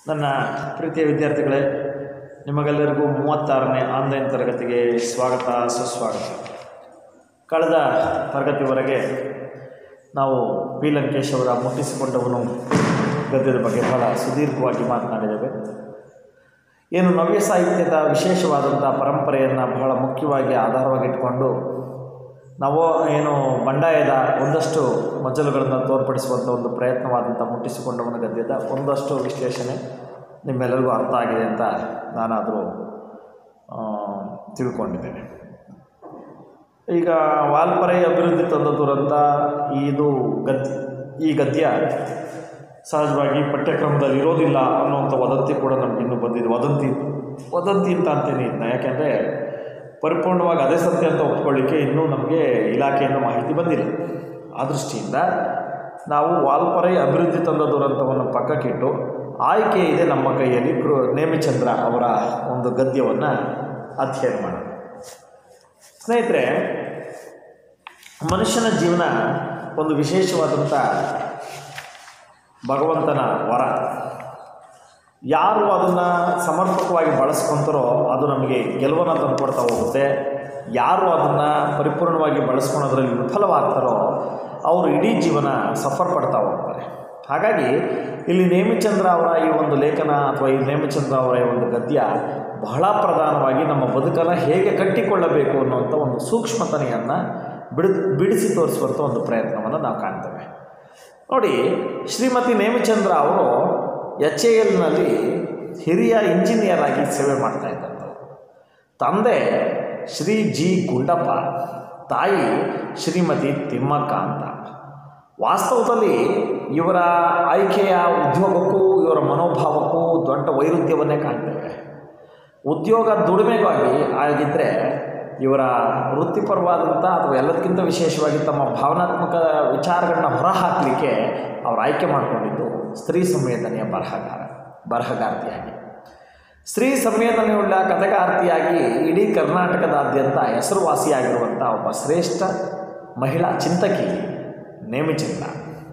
ನನ್ನ ಪ್ರೀತಿಯ ವಿದ್ಯಾರ್ಥಿಗಳೇ ನಿಮಗೆಲ್ಲರಿಗೂ ಮೂವತ್ತಾರನೇ ಆನ್ಲೈನ್ ತರಗತಿಗೆ ಸ್ವಾಗತ ಸುಸ್ವಾಗತ ಕಳೆದ ತರಗತಿವರೆಗೆ ನಾವು ಪಿ ಲಂಕೇಶ್ ಅವರ ಮುಟ್ಟಿಸಿಕೊಂಡವನು ಗದ್ಯದ ಬಗ್ಗೆ ಬಹಳ ಸುದೀರ್ಘವಾಗಿ ಮಾತನಾಡಿದ್ದೇವೆ ಏನು ನವ್ಯ ಸಾಹಿತ್ಯದ ವಿಶೇಷವಾದಂಥ ಪರಂಪರೆಯನ್ನು ಬಹಳ ಮುಖ್ಯವಾಗಿ ಆಧಾರವಾಗಿಟ್ಕೊಂಡು ನಾವು ಏನು ಬಂಡಾಯದ ಒಂದಷ್ಟು ಮಜಲುಗಳನ್ನು ತೋರ್ಪಡಿಸುವಂಥ ಒಂದು ಪ್ರಯತ್ನವಾದಂಥ ಮುಟ್ಟಿಸಿಕೊಂಡವನ ಗದ್ಯದ ಒಂದಷ್ಟು ವಿಶ್ಲೇಷಣೆ ನಿಮ್ಮೆಲ್ಲರಿಗೂ ಅರ್ಥ ಆಗಿದೆ ಅಂತ ನಾನಾದರೂ ಆ, ತಿಳ್ಕೊಂಡಿದ್ದೇನೆ ಈಗ ವಾಲ್ಪರೆ ಅಭಿವೃದ್ಧಿ ತಂದ ದುರಂತ ಇದು ಗದ್ಯ ಈ ಗದ್ಯ ಸಹಜವಾಗಿ ಪಠ್ಯಕ್ರಮದಲ್ಲಿ ಇರೋದಿಲ್ಲ ಅನ್ನುವಂಥ ವದಂತಿ ಕೂಡ ನಮ್ಗೆ ಇನ್ನೂ ಬಂದಿದೆ ವದಂತಿ ವದಂತಿ ಅಂತ ಅಂತೇನೆ ಇದನ್ನ ಯಾಕೆಂದರೆ ಪರಿಪೂರ್ಣವಾಗಿ ಅದೇ ಸತ್ಯ ಅಂತ ಒಪ್ಕೊಳ್ಳಿಕ್ಕೆ ಇನ್ನೂ ನಮಗೆ ಇಲಾಖೆಯಿಂದ ಮಾಹಿತಿ ಬಂದಿಲ್ಲ ಆ ದೃಷ್ಟಿಯಿಂದ ನಾವು ವಾಲ್ಪರೆ ಅಭಿವೃದ್ಧಿ ತಂದ ದುರಂತವನ್ನು ಪಕ್ಕಕ್ಕಿಟ್ಟು ಆಯ್ಕೆ ಇದೆ ನಮ್ಮ ಕೈಯಲ್ಲಿ ಕೃ ನೇಮಿಚಂದ್ರ ಅವರ ಒಂದು ಗದ್ಯವನ್ನು ಅಧ್ಯಯನ ಮಾಡೋಣ ಸ್ನೇಹಿತರೆ ಮನುಷ್ಯನ ಜೀವನ ಒಂದು ವಿಶೇಷವಾದಂಥ ಭಗವಂತನ ವರ ಯಾರು ಅದನ್ನು ಸಮರ್ಪಕವಾಗಿ ಬಳಸ್ಕೊತಾರೋ ಅದು ನಮಗೆ ಗೆಲುವನ್ನು ತಂದುಕೊಡ್ತಾ ಹೋಗುತ್ತೆ ಯಾರು ಅದನ್ನು ಪರಿಪೂರ್ಣವಾಗಿ ಬಳಸ್ಕೊಳೋದ್ರಲ್ಲಿ ವಿಫಲವಾಗ್ತಾರೋ ಅವರು ಇಡೀ ಜೀವನ ಸಫರ್ ಪಡ್ತಾ ಹೋಗ್ತಾರೆ ಹಾಗಾಗಿ ಇಲ್ಲಿ ನೇಮಿಚಂದ್ರ ಅವರ ಈ ಒಂದು ಲೇಖನ ಅಥವಾ ಈ ನೇಮಿಚಂದ್ರ ಅವರ ಈ ಒಂದು ಗದ್ಯ ಬಹಳ ಪ್ರಧಾನವಾಗಿ ನಮ್ಮ ಬದುಕನ್ನು ಹೇಗೆ ಕಟ್ಟಿಕೊಳ್ಳಬೇಕು ಅನ್ನುವಂಥ ಒಂದು ಸೂಕ್ಷ್ಮತನೆಯನ್ನು ಬಿಡಿ ಬಿಡಿಸಿ ತೋರಿಸುವಂಥ ಒಂದು ಪ್ರಯತ್ನವನ್ನು ನಾವು ಕಾಣ್ತೇವೆ ನೋಡಿ ಶ್ರೀಮತಿ ನೇಮಿಚಂದ್ರ ಅವರು ಎಚ್ ಎ ಎಲ್ನಲ್ಲಿ ಹಿರಿಯ ಇಂಜಿನಿಯರ್ ಆಗಿ ಸೇವೆ ಮಾಡ್ತಾ ಇದ್ದಂಥವ್ರು ತಂದೆ ಶ್ರೀ ಜಿ ಗುಂಡಪ್ಪ ತಾಯಿ ಶ್ರೀಮತಿ ತಿಮ್ಮಕ್ಕ ಅಂತ ವಾಸ್ತವದಲ್ಲಿ ಇವರ ಆಯ್ಕೆಯ ಉದ್ಯೋಗಕ್ಕೂ ಇವರ ಮನೋಭಾವಕ್ಕೂ ದೊಡ್ಡ ವೈರುಧ್ಯವನ್ನೇ ಕಾಣ್ತೇವೆ ಉದ್ಯೋಗ ದುಡಿಮೆಗಾಗಿ ಆಗಿದ್ದರೆ ಇವರ ವೃತ್ತಿಪರವಾದಂಥ ಅಥವಾ ಎಲ್ಲದಕ್ಕಿಂತ ವಿಶೇಷವಾಗಿ ತಮ್ಮ ಭಾವನಾತ್ಮಕ ವಿಚಾರಗಳನ್ನ ಹೊರಹಾಕಲಿಕ್ಕೆ ಅವರು ಆಯ್ಕೆ ಮಾಡಿಕೊಂಡಿದ್ದು ಸ್ತ್ರೀ ಸಂವೇದನೆಯ ಬರಹಗಾರ ಬರಹಗಾರ್ತಿಯಾಗಿ ಸ್ತ್ರೀ ಸಂವೇದನೆಯುಳ್ಳ ಕಥೆಗಾರ್ತಿಯಾಗಿ ಇಡೀ ಕರ್ನಾಟಕದಾದ್ಯಂತ ಹೆಸರುವಾಸಿಯಾಗಿರುವಂಥ ಒಬ್ಬ ಶ್ರೇಷ್ಠ ಮಹಿಳಾ ಚಿಂತಕಿ ನೇಮಿಚಂದ್ರ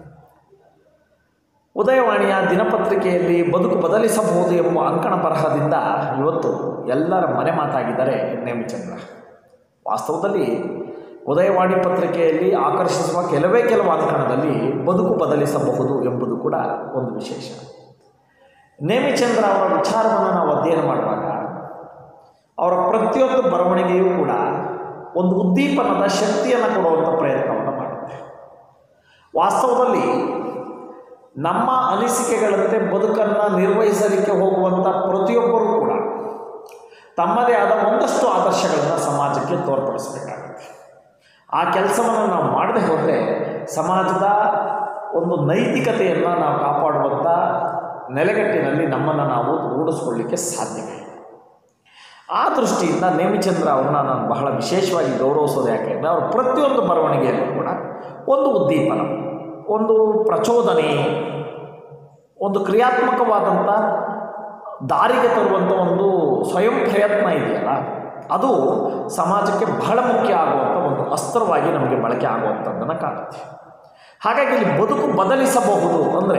ಉದಯವಾಣಿಯ ದಿನಪತ್ರಿಕೆಯಲ್ಲಿ ಬದುಕು ಬದಲಿಸಬಹುದು ಎಂಬ ಅಂಕಣ ಬರಹದಿಂದ ಇವತ್ತು ಎಲ್ಲರ ಮನೆ ಮಾತಾಗಿದ್ದಾರೆ ನೇಮಿಚಂದ್ರ ವಾಸ್ತವದಲ್ಲಿ ಉದಯವಾಣಿ ಪತ್ರಿಕೆಯಲ್ಲಿ ಆಕರ್ಷಿಸುವ ಕೆಲವೇ ಕೆಲವು ಅಂಕಣದಲ್ಲಿ ಬದುಕು ಬದಲಿಸಬಹುದು ಎಂಬುದು ಕೂಡ ಒಂದು ವಿಶೇಷ ನೇಮಿಚಂದ್ರ ಅವರ ವಿಚಾರವನ್ನು ನಾವು ಅಧ್ಯಯನ ಮಾಡುವಾಗ ಅವರ ಪ್ರತಿಯೊಂದು ಬರವಣಿಗೆಯೂ ಕೂಡ ಒಂದು ಉದ್ದೀಪನದ ಶಕ್ತಿಯನ್ನು ಕೊಡುವಂಥ ಪ್ರಯತ್ನವನ್ನು ಮಾಡುತ್ತೆ ವಾಸ್ತವದಲ್ಲಿ ನಮ್ಮ ಅನಿಸಿಕೆಗಳಂತೆ ಬದುಕನ್ನು ನಿರ್ವಹಿಸಲಿಕ್ಕೆ ಹೋಗುವಂಥ ಪ್ರತಿಯೊಬ್ಬರೂ ಕೂಡ ತಮ್ಮದೇ ಆದ ಒಂದಷ್ಟು ಆದರ್ಶಗಳನ್ನು ಸಮಾಜಕ್ಕೆ ತೋರ್ಪಡಿಸಬೇಕಾಗುತ್ತೆ ಆ ಕೆಲಸವನ್ನು ನಾವು ಮಾಡದೆ ಹೋದರೆ ಸಮಾಜದ ಒಂದು ನೈತಿಕತೆಯನ್ನು ನಾವು ಕಾಪಾಡುವಂಥ ನೆಲೆಗಟ್ಟಿನಲ್ಲಿ ನಮ್ಮನ್ನು ನಾವು ರೂಢಿಸ್ಕೊಳ್ಳಿಕ್ಕೆ ಸಾಧ್ಯವಿಲ್ಲ ಆ ದೃಷ್ಟಿಯಿಂದ ನೇಮಿಚಂದ್ರ ಅವ್ರನ್ನ ನಾನು ಬಹಳ ವಿಶೇಷವಾಗಿ ಗೌರವಿಸೋದು ಯಾಕೆಂದರೆ ಅವರು ಪ್ರತಿಯೊಂದು ಬರವಣಿಗೆಯಲ್ಲೂ ಕೂಡ ಒಂದು ಉದ್ದೀಪನ ಒಂದು ಪ್ರಚೋದನೆ ಒಂದು ಕ್ರಿಯಾತ್ಮಕವಾದಂಥ ದಾರಿಗೆ ತರುವಂಥ ಒಂದು ಸ್ವಯಂ ಪ್ರಯತ್ನ ಇದೆಯಲ್ಲ ಅದು ಸಮಾಜಕ್ಕೆ ಬಹಳ ಮುಖ್ಯ ಆಗುವಂಥ ಒಂದು ಅಸ್ತ್ರವಾಗಿ ನಮಗೆ ಬಳಕೆ ಆಗುವಂಥದ್ದನ್ನು ಕಾಣುತ್ತೆ ಹಾಗಾಗಿ ಇಲ್ಲಿ ಬದುಕು ಬದಲಿಸಬಹುದು ಅಂದರೆ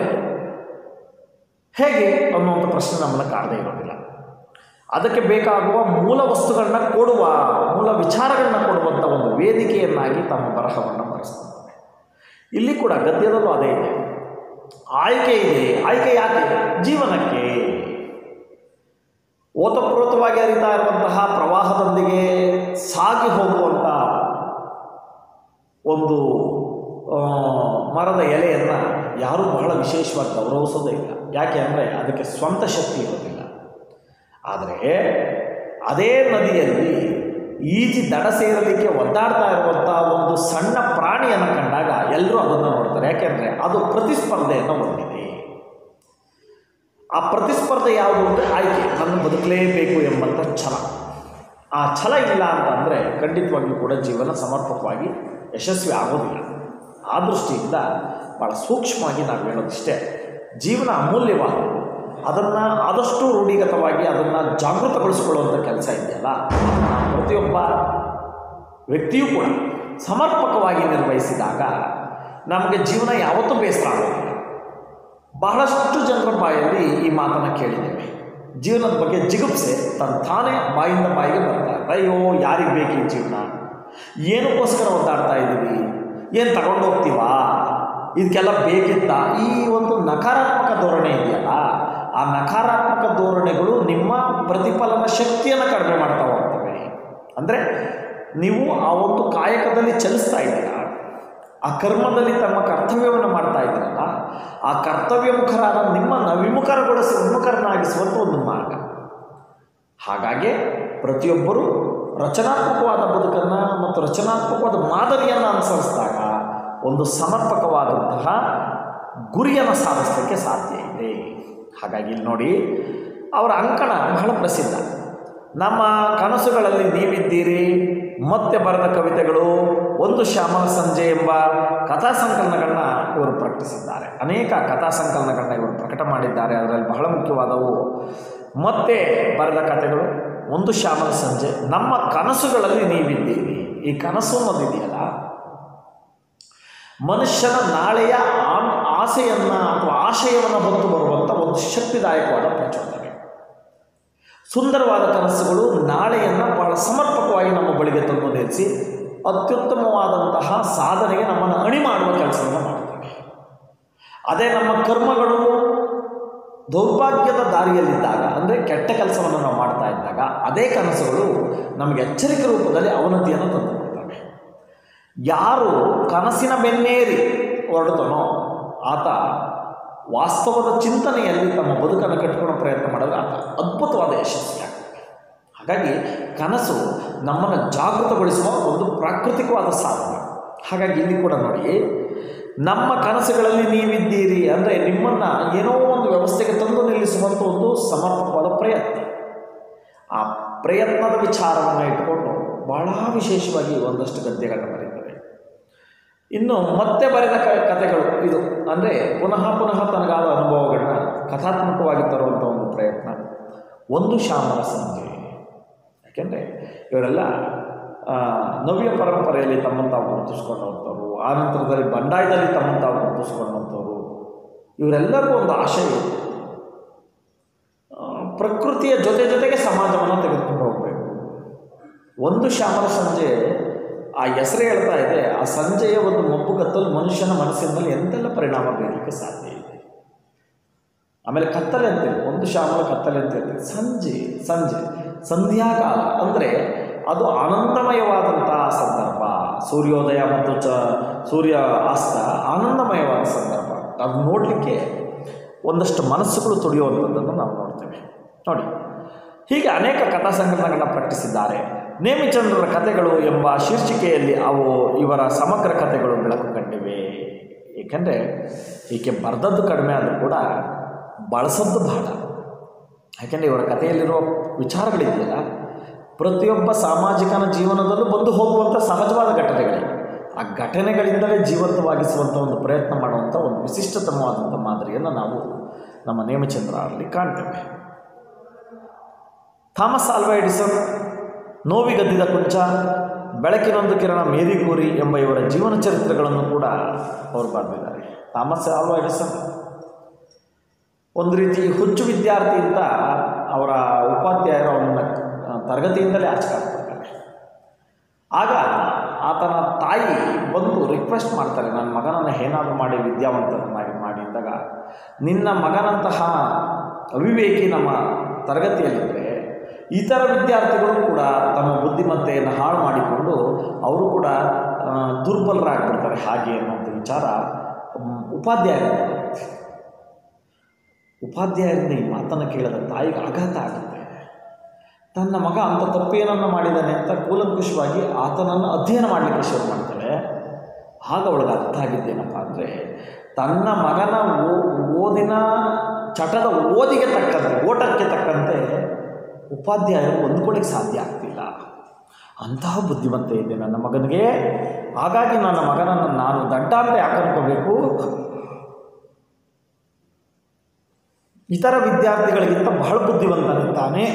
ಹೇಗೆ ಅನ್ನುವಂಥ ಪ್ರಶ್ನೆ ನಮ್ಮನ್ನು ಕಾಡದೇ ಇರೋದಿಲ್ಲ ಅದಕ್ಕೆ ಬೇಕಾಗುವ ಮೂಲ ವಸ್ತುಗಳನ್ನ ಕೊಡುವ ಮೂಲ ವಿಚಾರಗಳನ್ನ ಕೊಡುವಂಥ ಒಂದು ವೇದಿಕೆಯನ್ನಾಗಿ ತಮ್ಮ ಬರಹವನ್ನು ಬರೆಸ್ತಾರೆ ಇಲ್ಲಿ ಕೂಡ ಗದ್ಯದಲ್ಲೂ ಅದೇ ಇದೆ ಆಯ್ಕೆ ಇದೆ ಆಯ್ಕೆ ಯಾಕೆ ಜೀವನಕ್ಕೆ ಓತಪ್ರೋತವಾಗಿ ಹರಿತಾ ಇರುವಂತಹ ಪ್ರವಾಹದೊಂದಿಗೆ ಸಾಗಿ ಹೋಗುವಂಥ ಒಂದು ಆ, ಮರದ ಎಲೆಯನ್ನು ಯಾರೂ ಬಹಳ ವಿಶೇಷವಾಗಿ ಗೌರವಿಸೋದೇ ಇಲ್ಲ ಯಾಕೆ ಅಂದರೆ ಅದಕ್ಕೆ ಸ್ವಂತ ಶಕ್ತಿ ಇರೋದಿಲ್ಲ ಆದರೆ ಅದೇ ನದಿಯಲ್ಲಿ ಈಜಿ ದಡ ಸೇರಲಿಕ್ಕೆ ಒದ್ದಾಡ್ತಾ ಇರುವಂಥ ಒಂದು ಸಣ್ಣ ಪ್ರಾಣಿಯನ್ನು ಕಂಡಾಗ ಎಲ್ಲರೂ ಅದನ್ನು ನೋಡ್ತಾರೆ ಯಾಕೆಂದರೆ ಅದು ಪ್ರತಿಸ್ಪರ್ಧೆಯನ್ನು ಹೊಂದಿದೆ ಆ ಪ್ರತಿಸ್ಪರ್ಧೆ ಯಾವುದು ಅಂದರೆ ಆಯ್ಕೆ ನನ್ನ ಬದುಕಲೇಬೇಕು ಎಂಬಂಥ ಛಲ ಆ ಛಲ ಇಲ್ಲ ಅಂತಂದರೆ ಖಂಡಿತವಾಗಿಯೂ ಕೂಡ ಜೀವನ ಸಮರ್ಪಕವಾಗಿ ಯಶಸ್ವಿ ಆಗೋದಿಲ್ಲ ಆ ದೃಷ್ಟಿಯಿಂದ ಭಾಳ ಸೂಕ್ಷ್ಮವಾಗಿ ನಾವು ಹೇಳೋದಿಷ್ಟೇ ಜೀವನ ಅಮೂಲ್ಯವಾದದ್ದು ಅದನ್ನು ಆದಷ್ಟು ರೂಢಿಗತವಾಗಿ ಅದನ್ನು ಜಾಗೃತಗೊಳಿಸಿಕೊಳ್ಳುವಂಥ ಕೆಲಸ ಇದೆಯಲ್ಲ ಅದನ್ನು ಪ್ರತಿಯೊಬ್ಬ ವ್ಯಕ್ತಿಯೂ ಕೂಡ ಸಮರ್ಪಕವಾಗಿ ನಿರ್ವಹಿಸಿದಾಗ ನಮಗೆ ಜೀವನ ಯಾವತ್ತೂ ಬೇಸರ ಆಗೋದಿಲ್ಲ ಬಹಳಷ್ಟು ಜನರ ಬಾಯಲ್ಲಿ ಈ ಮಾತನ್ನು ಕೇಳಿದ್ದೇವೆ ಜೀವನದ ಬಗ್ಗೆ ಜಿಗುಪ್ಸೆ ತನ್ನ ತಾನೇ ಬಾಯಿಂದ ಬಾಯಿಗೆ ಬರ್ತಾ ಇರುತ್ತೆ. ಅಯ್ಯೋ ಯಾರಿಗೆ ಬೇಕು ಈ ಜೀವನ ಏನಕ್ಕೋಸ್ಕರ ಒದ್ದಾಡ್ತಾ ಇದ್ದೀವಿ ಏನು ತಗೊಂಡು ಹೋಗ್ತೀವಾ ಇದಕ್ಕೆಲ್ಲ ಬೇಕಿತ್ತ ಈ ಒಂದು ನಕಾರಾತ್ಮಕ ಧೋರಣೆ ಇದೆಯಲ್ಲ ಆ ನಕಾರಾತ್ಮಕ ಧೋರಣೆಗಳು ನಿಮ್ಮ ಪ್ರತಿಫಲನ ಶಕ್ತಿಯನ್ನು ಕಡಿಮೆ ಮಾಡ್ತಾ ಹೋಗ್ತವೆ ಅಂದರೆ ನೀವು ಆ ಒಂದು ಕಾಯಕದಲ್ಲಿ ಚಲಿಸ್ತಾ ಇದ್ದೀರಾ ಆ ಕರ್ಮದಲ್ಲಿ ತಮ್ಮ ಕರ್ತವ್ಯವನ್ನು ಮಾಡ್ತಾ ಇದ್ದೀರಲ್ಲ ಆ ಕರ್ತವ್ಯಮುಖರಾದ ನಿಮ್ಮನ್ನು ವಿಮುಖರಗೊಳಿಸಿ ವಿಮುಖರನ್ನಾಗಿಸುವಂಥ ಒಂದು ಮಾರ್ಗ ಹಾಗಾಗಿ ಪ್ರತಿಯೊಬ್ಬರೂ ರಚನಾತ್ಮಕವಾದ ಬದುಕನ್ನು ಮತ್ತು ರಚನಾತ್ಮಕವಾದ ಮಾದರಿಯನ್ನು ಅನುಸರಿಸಿದಾಗ ಒಂದು ಸಮರ್ಪಕವಾದಂತಹ ಗುರಿಯನ್ನು ಸಾಧಿಸಲಿಕ್ಕೆ ಸಾಧ್ಯ ಇದೆ ಹಾಗಾಗಿ ಇಲ್ಲಿ ನೋಡಿ ಅವರ ಅಂಕಣ ಬಹಳ ಪ್ರಸಿದ್ಧ ನಮ್ಮ ಕನಸುಗಳಲ್ಲಿ ನೀವಿದ್ದೀರಿ ಮತ್ತೆ ಬರೆದ ಕವಿತೆಗಳು ಒಂದು ಶ್ಯಾಮಲ ಸಂಜೆ ಎಂಬ ಕಥಾ ಸಂಕಲನಗಳನ್ನ ಇವರು ಪ್ರಕಟಿಸಿದ್ದಾರೆ ಅನೇಕ ಕಥಾ ಸಂಕಲನಗಳನ್ನ ಇವರು ಪ್ರಕಟ ಮಾಡಿದ್ದಾರೆ ಅದರಲ್ಲಿ ಬಹಳ ಮುಖ್ಯವಾದವು ಮತ್ತೆ ಬರೆದ ಕಥೆಗಳು ಒಂದು ಶ್ಯಾಮಲ ಸಂಜೆ ನಮ್ಮ ಕನಸುಗಳಲ್ಲಿ ನೀವಿದ್ದೀರಿ ಈ ಕನಸು ಅನ್ನೋದಿದೆಯಲ್ಲ ಮನುಷ್ಯನ ನಾಳೆಯ ಆ- ಆಸೆಯನ್ನು ಅಥವಾ ಆಶಯವನ್ನು ಹೊತ್ತು ಬರುವಂಥ ಒಂದು ಶಕ್ತಿದಾಯಕವಾದ ಪ್ರಚೋದನೆ ಸುಂದರವಾದ ಕನಸುಗಳು ನಾಳೆಯನ್ನು ಬಹಳ ಸಮರ್ಪಕವಾಗಿ ನಮ್ಮ ಬಳಿಗೆ ತಂದು ನಿಲ್ಲಿಸಿ ಅತ್ಯುತ್ತಮವಾದಂತಹ ಸಾಧನೆಗೆ ನಮ್ಮನ್ನು ಅಣಿ ಮಾಡುವ ಕೆಲಸವನ್ನು ಮಾಡ್ತವೆ ಅದೇ ನಮ್ಮ ಕರ್ಮಗಳು ದೌರ್ಭಾಗ್ಯದ ದಾರಿಯಲ್ಲಿದ್ದಾಗ ಅಂದರೆ ಕೆಟ್ಟ ಕೆಲಸವನ್ನು ನಾವು ಮಾಡ್ತಾ ಇದ್ದಾಗ ಅದೇ ಕನಸುಗಳು ನಮಗೆ ಎಚ್ಚರಿಕೆ ರೂಪದಲ್ಲಿ ಅವನತಿಯನ್ನು ತಂದುಕೊಡ್ತವೆ ಯಾರು ಕನಸಿನ ಬೆನ್ನೇರಿ ಹೊರಡ್ತಾನೋ ಆತ ವಾಸ್ತವದ ಚಿಂತನೆಯಲ್ಲಿ ತಮ್ಮ ಬದುಕನ್ನು ಕಟ್ಟಿಕೊಳ್ಳೋ ಪ್ರಯತ್ನ ಮಾಡಿದ್ರೆ ಆತ ಅದ್ಭುತವಾದ ಯಶಸ್ವಿಯಾಗ್ತದೆ ಹಾಗಾಗಿ ಕನಸು ನಮ್ಮನ್ನು ಜಾಗೃತಗೊಳಿಸುವ ಒಂದು ಪ್ರಾಕೃತಿಕವಾದ ಸಾಧನ ಹಾಗಾಗಿ ಇಲ್ಲಿ ಕೂಡ ನೋಡಿ ನಮ್ಮ ಕನಸುಗಳಲ್ಲಿ ನೀವಿದ್ದೀರಿ ಅಂದರೆ ನಿಮ್ಮನ್ನು ಏನೋ ಒಂದು ವ್ಯವಸ್ಥೆಗೆ ತಂದು ನಿಲ್ಲಿಸುವಂಥ ಒಂದು ಸಮರ್ಪಕವಾದ ಪ್ರಯತ್ನ ಆ ಪ್ರಯತ್ನದ ವಿಚಾರವನ್ನು ಇಟ್ಕೊಂಡು ಬಹಳ ವಿಶೇಷವಾಗಿ ಒಂದಷ್ಟು ಗದ್ಯಗಳನ್ನು ಬರೀತಾರೆ ಇನ್ನು ಮತ್ತೆ ಬರೆದ ಕ ಕಥೆಗಳು ಇದು ಅಂದರೆ ಪುನಃ ಪುನಃ ತನಗಾದ ಅನುಭವಗಳನ್ನ ಕಥಾತ್ಮಕವಾಗಿ ತರುವಂಥ ಒಂದು ಪ್ರಯತ್ನ ಒಂದು ಶ್ಯಾಮಲ ಸಂಜೆ ಯಾಕೆಂದರೆ ಇವರೆಲ್ಲ ಆ, ನವ್ಯ ಪರಂಪರೆಯಲ್ಲಿ ತಮ್ಮನ್ನು ತಾವು ಗುರುತಿಸ್ಕೊಂಡಂಥವ್ರು ಆ ನಂತರದಲ್ಲಿ ಬಂಡಾಯದಲ್ಲಿ ತಮ್ಮನ್ನು ತಾವು ಗುರುತಿಸ್ಕೊಂಡಂಥವ್ರು ಇವರೆಲ್ಲರಿಗೂ ಒಂದು ಆಶಯ ಇತ್ತು ಆ, ಪ್ರಕೃತಿಯ ಜೊತೆ ಜೊತೆಗೆ ಸಮಾಜವನ್ನು ತೆಗೆದುಕೊಂಡು ಹೋಗಬೇಕು ಒಂದು ಶ್ಯಾಮಲ ಸಂಜೆ ಆ ಹೆಸರೇ ಹೇಳ್ತಾ ಇದೆ ಆ ಸಂಜೆಯ ಒಂದು ಮಬ್ಬುಗತ್ತಲು ಮನುಷ್ಯನ ಮನಸ್ಸಿನ ಮೇಲೆ ಎಂತೆಲ್ಲ ಪರಿಣಾಮ ಬೀರಲಿಕ್ಕೆ ಸಾಧ್ಯ ಇದೆ ಆಮೇಲೆ ಕತ್ತಲೆ ಅಂತೀವಿ ಒಂದು ಶ್ಯಾಮಲ ಕತ್ತಲೆ ಅಂತ ಹೇಳ್ತೀವಿ ಸಂಜೆ ಸಂಜೆ ಸಂಧ್ಯಾಕಾಲ ಅಂದರೆ ಅದು ಆನಂದಮಯವಾದಂತಹ ಸಂದರ್ಭ ಸೂರ್ಯೋದಯ ಮತ್ತು ಚ ಸೂರ್ಯ ಅಸ್ತ ಆನಂದಮಯವಾದ ಸಂದರ್ಭ ಅದು ನೋಡಲಿಕ್ಕೆ ಒಂದಷ್ಟು ಮನಸ್ಸುಗಳು ತುಡಿಯುವಂಥದ್ದನ್ನು ನಾವು ನೋಡ್ತೇವೆ ನೋಡಿ ಹೀಗೆ ಅನೇಕ ಕಥಾ ಸಂಕಲನಗಳನ್ನ ಪ್ರಕಟಿಸಿದ್ದಾರೆ ನೇಮಿಚಂದ್ರರ ಕಥೆಗಳು ಎಂಬ ಶೀರ್ಷಿಕೆಯಲ್ಲಿ ಅವು ಇವರ ಸಮಗ್ರ ಕಥೆಗಳು ಬೆಳಕು ಕಂಡಿವೆ ಏಕೆಂದರೆ ಈಕೆ ಬರೆದದ್ದು ಕಡಿಮೆ ಆದರೂ ಕೂಡ ಬಳಸದ್ದು ಬಹಳ ಯಾಕೆಂದರೆ ಇವರ ಕಥೆಯಲ್ಲಿರುವ ವಿಚಾರಗಳಿದೆಯಲ್ಲ ಪ್ರತಿಯೊಬ್ಬ ಸಾಮಾಜಿಕನ ಜೀವನದಲ್ಲೂ ಬಂದು ಹೋಗುವಂಥ ಸಹಜವಾದ ಘಟನೆಗಳಿವೆ ಆ ಘಟನೆಗಳಿಂದಲೇ ಜೀವಂತವಾಗಿಸುವಂಥ ಒಂದು ಪ್ರಯತ್ನ ಮಾಡುವಂಥ ಒಂದು ವಿಶಿಷ್ಟತಮವಾದಂಥ ಮಾದರಿಯನ್ನು ನಾವು ನಮ್ಮ ನೇಮಚಂದ್ರರಲ್ಲಿ ಕಾಣ್ತೇವೆ ಥಾಮಸ್ ಆಲ್ವಾ ಎಡಿಸನ್ ನೋವಿಗದ್ದಿದ ಕುಂಚ ಬೆಳಕಿನೊಂದು ಕಿರಣ ಮೇರಿಗೂರಿ ಎಂಬ ಇವರ ಜೀವನ ಚರಿತ್ರೆಗಳನ್ನು ಕೂಡ ಅವರು ಬರೆದಿದ್ದಾರೆ ಥಾಮಸ್ ಆಲ್ವಾ ಎಡಿಸನ್ ಒಂದು ರೀತಿ ಹುಚ್ಚು ವಿದ್ಯಾರ್ಥಿ ಅಂತ ಅವರ ಉಪಾಧ್ಯಾಯರು ಅವನನ್ನು ತರಗತಿಯಿಂದಲೇ ಆಚೆ ಹಾಕ್ಬಿಡ್ತಾರೆ ಆಗ ಆತನ ತಾಯಿ ಬಂದು ರಿಕ್ವೆಸ್ಟ್ ಮಾಡ್ತಾರೆ ನನ್ನ ಮಗನನ್ನು ಏನಾದರೂ ಮಾಡಿ ವಿದ್ಯಾವಂತರನ್ನಾಗಿ ಮಾಡಿ ಅಂದಾಗ ನಿನ್ನ ಮಗನಂತಹ ಅವಿವೇಕಿ ನಮ್ಮ ತರಗತಿಯಲ್ಲಿದ್ದರೆ ಇತರ ವಿದ್ಯಾರ್ಥಿಗಳು ಕೂಡ ತಮ್ಮ ಬುದ್ಧಿಮತ್ತೆಯನ್ನು ಹಾಳು ಮಾಡಿಕೊಂಡು ಅವರು ಕೂಡ ಆ, ದುರ್ಬಲರಾಗ್ಬಿಡ್ತಾರೆ ಹಾಗೆ ಅನ್ನೋಂಥ ವಿಚಾರ ಮ್, ಉಪಾಧ್ಯಾಯರು ಉಪಾಧ್ಯಾಯರಿಂದ ಈ ಮಾತನ್ನು ಕೇಳಿದ ತಾಯಿಗೆ ಆಘಾತ ಆಗುತ್ತೆ ತನ್ನ ಮಗ ಅಂಥ ತಪ್ಪೇನನ್ನು ಮಾಡಿದ್ದಾನೆ ಅಂತ ಕೂಲಂಕುಷವಾಗಿ ಆತನನ್ನು ಅಧ್ಯಯನ ಮಾಡಲಿಕ್ಕೆ ಶುರು ಮಾಡ್ತಾಳೆ ಆಗ ಅವಳಿಗೆ ಅರ್ಥ ಆಗಿದ್ದೇನಪ್ಪ ಅಂದರೆ ತನ್ನ ಮಗನ ಓ- ಓದಿನ ಚಟದ ಓದಿಗೆ ತಕ್ಕಂತೆ ಓಟಕ್ಕೆ ತಕ್ಕಂತೆ ಉಪಾಧ್ಯಾಯರು ಹೊಂದ್ಕೊಳ್ಳಿಕ್ಕೆ ಸಾಧ್ಯ ಆಗ್ತಿಲ್ಲ ಅಂತಹ ಬುದ್ಧಿಮತ್ತೆ ಇದೆ ನನ್ನ ಮಗನಿಗೆ ಹಾಗಾಗಿ ನನ್ನ ಮಗನನ್ನು ನಾನು ದಡ್ಡ ಅಂತ ಯಾಕೆ ಅನ್ಕೋಬೇಕು ಇತರ ವಿದ್ಯಾರ್ಥಿಗಳಿಗಿಂತ ಬಹಳ ಬುದ್ಧಿವಂತನಿದ್ದಾನೆ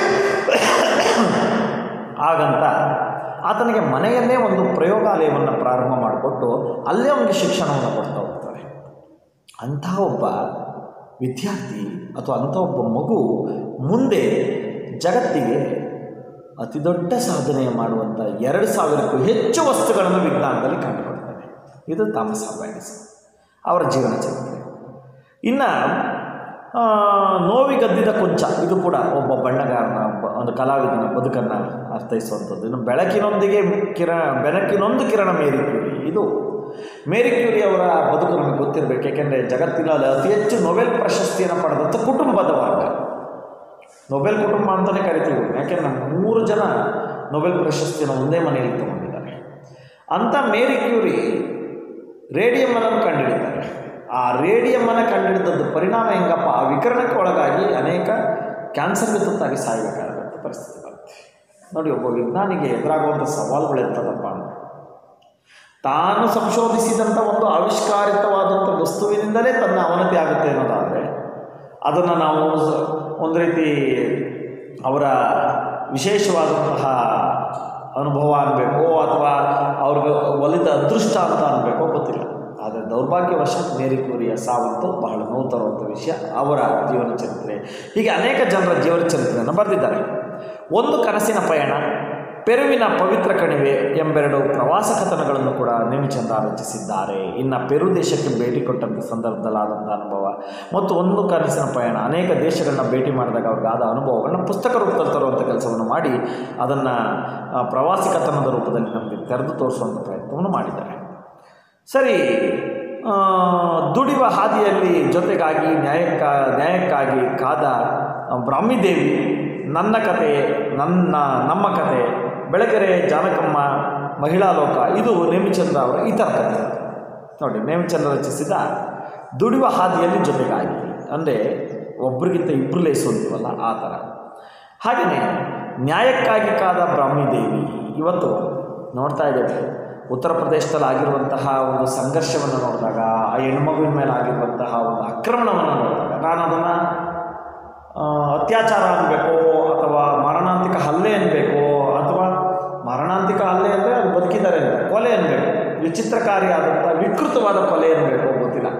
ಹಾಗಂತ ಆತನಿಗೆ ಮನೆಯಲ್ಲೇ ಒಂದು ಪ್ರಯೋಗಾಲಯವನ್ನು ಪ್ರಾರಂಭ ಮಾಡಿಕೊಟ್ಟು ಅಲ್ಲೇ ಅವನಿಗೆ ಶಿಕ್ಷಣವನ್ನು ಕೊಡ್ತಾ ಹೋಗ್ತಾರೆ ಅಂತಹ ಒಬ್ಬ ವಿದ್ಯಾರ್ಥಿ ಅಥವಾ ಅಂಥ ಒಬ್ಬ ಮಗು ಮುಂದೆ ಜಗತ್ತಿಗೆ ಅತಿ ದೊಡ್ಡ ಸಾಧನೆ ಮಾಡುವಂಥ ಎರಡು ಸಾವಿರಕ್ಕೂ ಹೆಚ್ಚು ವಸ್ತುಗಳನ್ನು ವಿಜ್ಞಾನದಲ್ಲಿ ಕಂಡುಕೊಳ್ತಾರೆ ಇದು ಥಾಮಸ್ ಆಲ್ವಾ ಎಡಿಸನ್ ಅವರ ಜೀವನ ಚರಿತ್ರೆ ಇನ್ನು ಆ, ನೋವಿಗದ್ದಿದ ಕೊಂಚ ಇದು ಕೂಡ ಒಬ್ಬ ಬಣ್ಣಗಾರನ ಒಬ್ಬ ಒಂದು ಕಲಾವಿದನ ಬದುಕನ್ನು ಅರ್ಥೈಸುವಂಥದ್ದು ಇನ್ನು ಬೆಳಕಿನೊಂದಿಗೆ ಕಿರ ಬೆಳಕಿನೊಂದು ಕಿರಣ ಮೇರಿ ಕ್ಯೂರಿ ಇದು ಮೇರಿ ಕ್ಯೂರಿ ಅವರ ಬದುಕು ನಮಗೆ ಗೊತ್ತಿರಬೇಕು ಯಾಕೆಂದರೆ ಜಗತ್ತಿನಲ್ಲಿ ಅತಿ ಹೆಚ್ಚು ನೊಬೆಲ್ ಪ್ರಶಸ್ತಿಯನ್ನು ಪಡೆದಂಥ ಕುಟುಂಬದ ವರ್ಗ ನೊಬೆಲ್ ಕುಟುಂಬ ಅಂತಲೇ ಕರಿತೀವಿ ಯಾಕೆಂದರೆ ಮೂರು ಜನ ನೊಬೆಲ್ ಪ್ರಶಸ್ತಿಯನ್ನು ಒಂದೇ ಮನೆಯಲ್ಲಿ ತಗೊಂಡಿದ್ದಾರೆ ಅಂಥ ಮೇರಿ ಕ್ಯೂರಿ ರೇಡಿಯಮ್ಮನ್ನು ಕಂಡುಹಿಡಿತಾರೆ ಆ ರೇಡಿಯಮ್ಮನ್ನು ಕಂಡುಹಿಡಿದದ್ದು ಪರಿಣಾಮ ಹೆಂಗಪ್ಪ ಆ ವಿಕಿರಣಕ್ಕೆ ಒಳಗಾಗಿ ಅನೇಕ ಕ್ಯಾನ್ಸರ್ಗೆ ತುತ್ತಾಗಿ ಸಾಯಬೇಕಾದಂಥ ಪರಿಸ್ಥಿತಿ ಬರುತ್ತೆ ನೋಡಿ ಒಬ್ಬ ವಿಜ್ಞಾನಿಗೆ ಎದುರಾಗುವಂಥ ಸವಾಲುಗಳು ಎಂಥದಪ್ಪ ಅಂದರೆ ತಾನು ಸಂಶೋಧಿಸಿದಂಥ ಒಂದು ಆವಿಷ್ಕಾರಿತವಾದಂಥ ವಸ್ತುವಿನಿಂದಲೇ ತನ್ನ ಅವನತಿ ಆಗುತ್ತೆ ಅನ್ನೋದಾದರೆ ಅದನ್ನು ನಾವು ಸ- ಒಂದು ರೀತಿ ಅವರ ವಿಶೇಷವಾದಂತಹ ಅನುಭವ ಅನ್ಬೇಕೋ ಅಥವಾ ಅವ್ರಿಗೆ ಒಲಿದ ಅದೃಷ್ಟ ಅಂತ ಅನ್ಬೇಕೋ ಗೊತ್ತಿಲ್ಲ ಆದರೆ ದೌರ್ಭಾಗ್ಯವಶಾತ್ ಮೇರಿ ಕ್ಯೂರಿಯ ಸಾವಂತೂ ಬಹಳ ನೋವು ತರುವಂಥ ವಿಷಯ ಅವರ ಜೀವನ ಚರಿತ್ರೆ ಹೀಗೆ ಅನೇಕ ಜನರ ಜೀವನ ಚರಿತ್ರೆಯನ್ನು ಬರೆದಿದ್ದಾರೆ ಒಂದು ಕನಸಿನ ಪಯಣ ಪೆರುವಿನ ಪವಿತ್ರ ಕಣಿವೆ ಎಂಬೆರಡು ಪ್ರವಾಸ ಕಥನಗಳನ್ನು ಕೂಡ ನೇಮಿಚಂದ್ರ ರಚಿಸಿದ್ದಾರೆ ಇನ್ನು ಪೆರು ದೇಶಕ್ಕೆ ಭೇಟಿ ಕೊಟ್ಟಂಥ ಸಂದರ್ಭದಲ್ಲಾದಂಥ ಅನುಭವ ಮತ್ತು ಒಂದು ಕನಸಿನ ಪಯಣ ಅನೇಕ ದೇಶಗಳನ್ನ ಭೇಟಿ ಮಾಡಿದಾಗ ಅವ್ರಿಗಾದ ಅನುಭವಗಳನ್ನ ಪುಸ್ತಕ ರೂಪದಲ್ಲಿ ತರುವಂಥ ಕೆಲಸವನ್ನು ಮಾಡಿ ಅದನ್ನು ಪ್ರವಾಸಿ ಕಥನದ ರೂಪದಲ್ಲಿ ನಮಗೆ ತೆರೆದು ತೋರಿಸುವಂಥ ಪ್ರಯತ್ನವನ್ನು ಮಾಡಿದ್ದಾರೆ ಸರಿ ಆ, ದುಡಿಯುವ ಹಾದಿಯಲ್ಲಿ ಜೊತೆಗಾಗಿ ನ್ಯಾಯಕ್ಕ ನ್ಯಾಯಕ್ಕಾಗಿ ಕಾದ ಆ, ಬ್ರಾಹ್ಮಿದೇವಿ ನನ್ನ ಕತೆ ನನ್ನ ನಮ್ಮ ಕತೆ ಬೆಳಗೆರೆ ಜಾನಕಮ್ಮ ಮಹಿಳಾ ಲೋಕ ಇದು ನೇಮಿಚಂದ್ರ ಅವರ ಇತರ ಕಥೆ ನೋಡಿ ನೇಮಿಚಂದ್ರ ರಚಿಸಿದ ದುಡಿಯುವ ಹಾದಿಯಲ್ಲಿ ಜೊತೆಗಾಗಿ ಅಂದರೆ ಒಬ್ರಿಗಿಂತ ಇಬ್ಬರು ಲೇಸು ಅಂತೀವಲ್ಲ ಆ ಥರ ಹಾಗೆಯೇ ನ್ಯಾಯಕ್ಕಾಗಿ ಕಾದ ಬ್ರಾಹ್ಮಿದೇವಿ ಇವತ್ತು ನೋಡ್ತಾ ಇದ್ದೇವೆ ಉತ್ತರ ಪ್ರದೇಶದಲ್ಲಿ ಆಗಿರುವಂತಹ ಒಂದು ಸಂಘರ್ಷವನ್ನು ನೋಡಿದಾಗ ಆ ಹೆಣ್ಮಗುವಿನ ಮೇಲೆ ಆಗಿರುವಂತಹ ಒಂದು ಆಕ್ರಮಣವನ್ನು ನೋಡಿದಾಗ ನಾನು ಅದನ್ನು ಅತ್ಯಾಚಾರ ಅನ್ಬೇಕೋ ಅಥವಾ ಮಾರಣಾಂತಿಕ ಹಲ್ಲೆ ಅನ್ಬೇಕೋ ಅಥವಾ ಮಾರಣಾಂತಿಕ ಹಲ್ಲೆ ಅಂದರೆ ಅದು ಬದುಕಿದ್ದಾರೆ ಅಂತ ಕೊಲೆ ಅನ್ಬೇಕು ವಿಚಿತ್ರಕಾರಿಯಾದಂಥ ವಿಕೃತವಾದ ಕೊಲೆ ಅನ್ಬೇಕೋ ಗೊತ್ತಿಲ್ಲ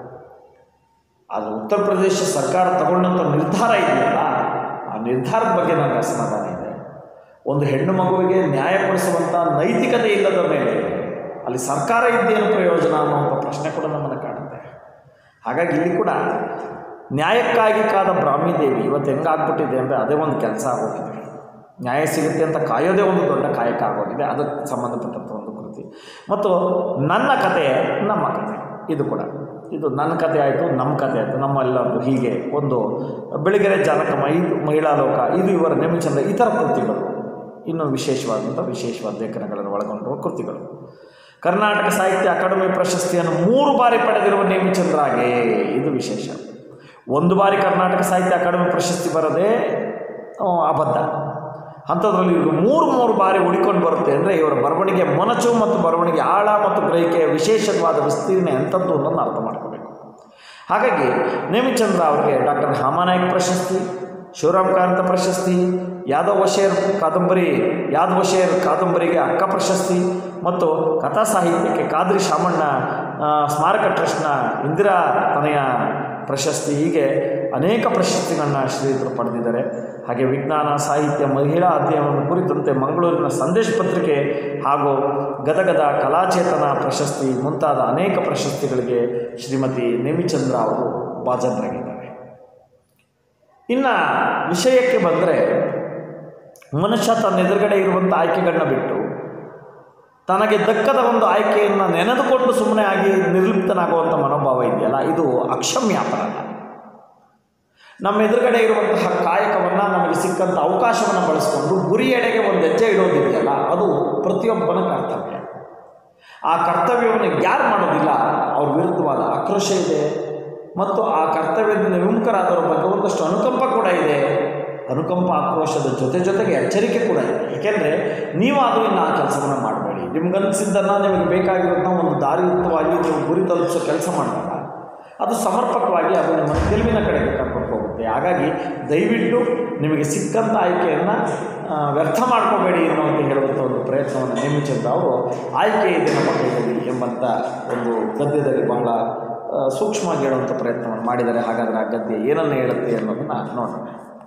ಅದು ಉತ್ತರ ಪ್ರದೇಶ ಸರ್ಕಾರ ತಗೊಂಡಂಥ ನಿರ್ಧಾರ ಇದೆಯಲ್ಲ ಆ ನಿರ್ಧಾರದ ಬಗ್ಗೆ ನನಗೆ ಅಸಮಾಧಾನ ಇದೆ ಒಂದು ಹೆಣ್ಣು ಮಗುವಿಗೆ ನ್ಯಾಯ ಕೊಡಿಸುವಂಥ ನೈತಿಕತೆ ಇಲ್ಲದ ಮೇಲೆ ಅಲ್ಲಿ ಸರ್ಕಾರ ಇದ್ದೇನು ಪ್ರಯೋಜನ ಅನ್ನುವಂಥ ಪ್ರಶ್ನೆ ಕೂಡ ನಮ್ಮನ್ನು ಕಾಡುತ್ತೆ ಹಾಗಾಗಿ ಇಲ್ಲಿ ಕೂಡ ನ್ಯಾಯಕ್ಕಾಗಿ ಕಾದ ಬ್ರಾಹ್ಮಿದೇವಿ ಇವತ್ತು ಹೆಂಗಾಗ್ಬಿಟ್ಟಿದೆ ಅಂದರೆ ಅದೇ ಒಂದು ಕೆಲಸ ಆಗೋಗಿದೆ ನ್ಯಾಯ ಸಿಗುತ್ತೆ ಅಂತ ಕಾಯೋದೇ ಒಂದು ದೊಡ್ಡ ಕಾಯಕ ಆಗೋಗಿದೆ ಅದಕ್ಕೆ ಸಂಬಂಧಪಟ್ಟಂಥ ಒಂದು ಕೃತಿ ಮತ್ತು ನನ್ನ ಕತೆ ನಮ್ಮ ಕತೆ ಇದು ಕೂಡ ಇದು ನನ್ನ ಕತೆ ಆಯಿತು ನಮ್ಮ ಕತೆ ಆಯಿತು ನಮ್ಮೆಲ್ಲರದು ಹೀಗೆ ಒಂದು ಬೆಳಗೆರೆ ಜಾನಕಮ್ಮ ಇದು ಮಹಿಳಾ ಲೋಕ ಇದು ಇವರ ನೇಮಿಚಂದ್ರ ಇತರ ಕೃತಿಗಳು ಇನ್ನೂ ವಿಶೇಷವಾದಂಥ ವಿಶೇಷವಾದ ಲೇಖನಗಳನ್ನು ಒಳಗೊಂಡಿರುವ ಕೃತಿಗಳು ಕರ್ನಾಟಕ ಸಾಹಿತ್ಯ ಅಕಾಡೆಮಿ ಪ್ರಶಸ್ತಿಯನ್ನು ಮೂರು ಬಾರಿ ಪಡೆದಿರುವ ನೇಮಿಚಂದ್ರಾಗೆ ಇದು ವಿಶೇಷ ಒಂದು ಬಾರಿ ಕರ್ನಾಟಕ ಸಾಹಿತ್ಯ ಅಕಾಡೆಮಿ ಪ್ರಶಸ್ತಿ ಬರದೆ ಆ, ಅಬದ್ಧ ಅಂಥದ್ರಲ್ಲಿ ಇವರು ಮೂರು ಮೂರು ಬಾರಿ ಉಳಿಕೊಂಡು ಬರುತ್ತೆ ಅಂದರೆ ಇವರ ಬರವಣಿಗೆ ಮೊನಚು ಮತ್ತು ಬರವಣಿಗೆ ಆಳ ಮತ್ತು ಗ್ರಹಿಕೆಯ ವಿಶೇಷವಾದ ವಿಸ್ತೀರ್ಣ ಎಂಥದ್ದು ಅನ್ನೋದನ್ನು ಅರ್ಥ ಮಾಡ್ಕೋಬೇಕು ಹಾಗಾಗಿ ನೇಮಿಚಂದ್ರ ಅವರಿಗೆ ಡಾಕ್ಟರ್ ಹಾಮಾನಾಯಕ್ ಪ್ರಶಸ್ತಿ ಶಿವರಾಮ್ ಕಾಂತ ಪ್ರಶಸ್ತಿ ಯಾದವ್ ವಶೇರ್ ಕಾದಂಬರಿ ಯಾದ್ ವಶೇರ್ ಕಾದಂಬರಿಗೆ ಅಕ್ಕ ಪ್ರಶಸ್ತಿ ಮತ್ತು ಕಥಾ ಸಾಹಿತ್ಯಕ್ಕೆ ಕಾದ್ರಿ ಶಾಮಣ್ಣ ಆ, ಸ್ಮಾರಕ ಟ್ರಸ್ಟ್ನ ಇಂದಿರಾ ತನಯ ಪ್ರಶಸ್ತಿ ಹೀಗೆ ಅನೇಕ ಪ್ರಶಸ್ತಿಗಳನ್ನ ಶ್ರೀಯುತರು ಪಡೆದಿದ್ದಾರೆ ಹಾಗೆ ವಿಜ್ಞಾನ ಸಾಹಿತ್ಯ ಮಹಿಳಾ ಅಧ್ಯಯನವನ್ನು ಕುರಿತಂತೆ ಮಂಗಳೂರಿನ ಸಂದೇಶ ಪತ್ರಿಕೆ ಹಾಗೂ ಗದಗದ ಕಲಾಚೇತನ ಪ್ರಶಸ್ತಿ ಮುಂತಾದ ಅನೇಕ ಪ್ರಶಸ್ತಿಗಳಿಗೆ ಶ್ರೀಮತಿ ನೇಮಿಚಂದ್ರ ಅವರು ಭಾಜನರಾಗಿದ್ದಾರೆ ಇನ್ನು ವಿಷಯಕ್ಕೆ ಬಂದರೆ ಮನುಷ್ಯ ತನ್ನ ಎದುರುಗಡೆ ಇರುವಂಥ ಆಯ್ಕೆಗಳನ್ನ ಬಿಟ್ಟು ತನಗೆ ದಕ್ಕದ ಒಂದು ಆಯ್ಕೆಯನ್ನು ನೆನೆದುಕೊಂಡು ಸುಮ್ಮನೆ ಆಗಿ ನಿರ್ಲಿಪ್ತನಾಗುವಂಥ ಮನೋಭಾವ ಇದೆಯಲ್ಲ ಇದು ಅಕ್ಷಮ್ಯ ಅಪರಾಧ ನಮ್ಮ ಎದುರುಗಡೆ ಇರುವಂತಹ ಕಾಯಕವನ್ನು ನಮಗೆ ಸಿಕ್ಕಂಥ ಅವಕಾಶವನ್ನು ಬಳಸಿಕೊಂಡು ಗುರಿಯೆಡೆಗೆ ಒಂದು ಹೆಜ್ಜೆ ಇಡೋದಿದೆಯಲ್ಲ ಅದು ಪ್ರತಿಯೊಬ್ಬನ ಕರ್ತವ್ಯ ಆ ಕರ್ತವ್ಯವನ್ನು ಯಾರು ಮಾಡೋದಿಲ್ಲ ಅವ್ರ ವಿರುದ್ಧವಾದ ಆಕ್ರೋಶ ಇದೆ ಮತ್ತು ಆ ಕರ್ತವ್ಯದಿಂದ ವಿಮುಖರಾದವರ ಬಗ್ಗೆ ಒಂದಷ್ಟು ಅನುಕಂಪ ಕೂಡ ಇದೆ ಅನುಕಂಪ ಆಕ್ರೋಶದ ಜೊತೆ ಜೊತೆಗೆ ಎಚ್ಚರಿಕೆ ಕೂಡ ಇದೆ ಏಕೆಂದರೆ ನೀವಾದರೂ ಇನ್ನು ಆ ಕೆಲಸವನ್ನು ಮಾಡಬೇಡಿ ನಿಮ್ಗನ್ಸಿದ್ದನ್ನು ನಿಮಗೆ ಬೇಕಾಗಿರೋದನ್ನ ಒಂದು ದಾರಿಯುಕ್ತವಾಗಿ ನೀವು ಗುರಿ ತಲುಪಿಸೋ ಕೆಲಸ ಮಾಡಿದಾಗ ಅದು ಸಮರ್ಪಕವಾಗಿ ಅದು ನಿಮ್ಮ ಗೆಲುವಿನ ಕಡೆಗೆ ಕರ್ಕೊಂಡು ಹೋಗುತ್ತೆ ಹಾಗಾಗಿ ದಯವಿಟ್ಟು ನಿಮಗೆ ಸಿಕ್ಕಂಥ ಆಯ್ಕೆಯನ್ನು ಆ, ವ್ಯರ್ಥ ಮಾಡ್ಕೋಬೇಡಿ ಅನ್ನುವಂತ ಹೇಳುವಂಥ ಒಂದು ಪ್ರಯತ್ನವನ್ನು ನೇಮಿಚಂದ್ರ ಅವರು ಆಯ್ಕೆ ಇದೆ ನಮ್ಮ ಕೈಯಲ್ಲಿ ಎಂಬಂಥ ಒಂದು ಗದ್ಯದಲ್ಲಿ ಬಹಳ ಆ, ಸೂಕ್ಷ್ಮವಾಗಿ ಹೇಳುವಂಥ ಪ್ರಯತ್ನವನ್ನು ಮಾಡಿದ್ದಾರೆ ಹಾಗಾದರೆ ಆ ಗದ್ಯ ಏನನ್ನು ಹೇಳುತ್ತೆ ಅನ್ನೋದನ್ನು ನೋಡೋಣ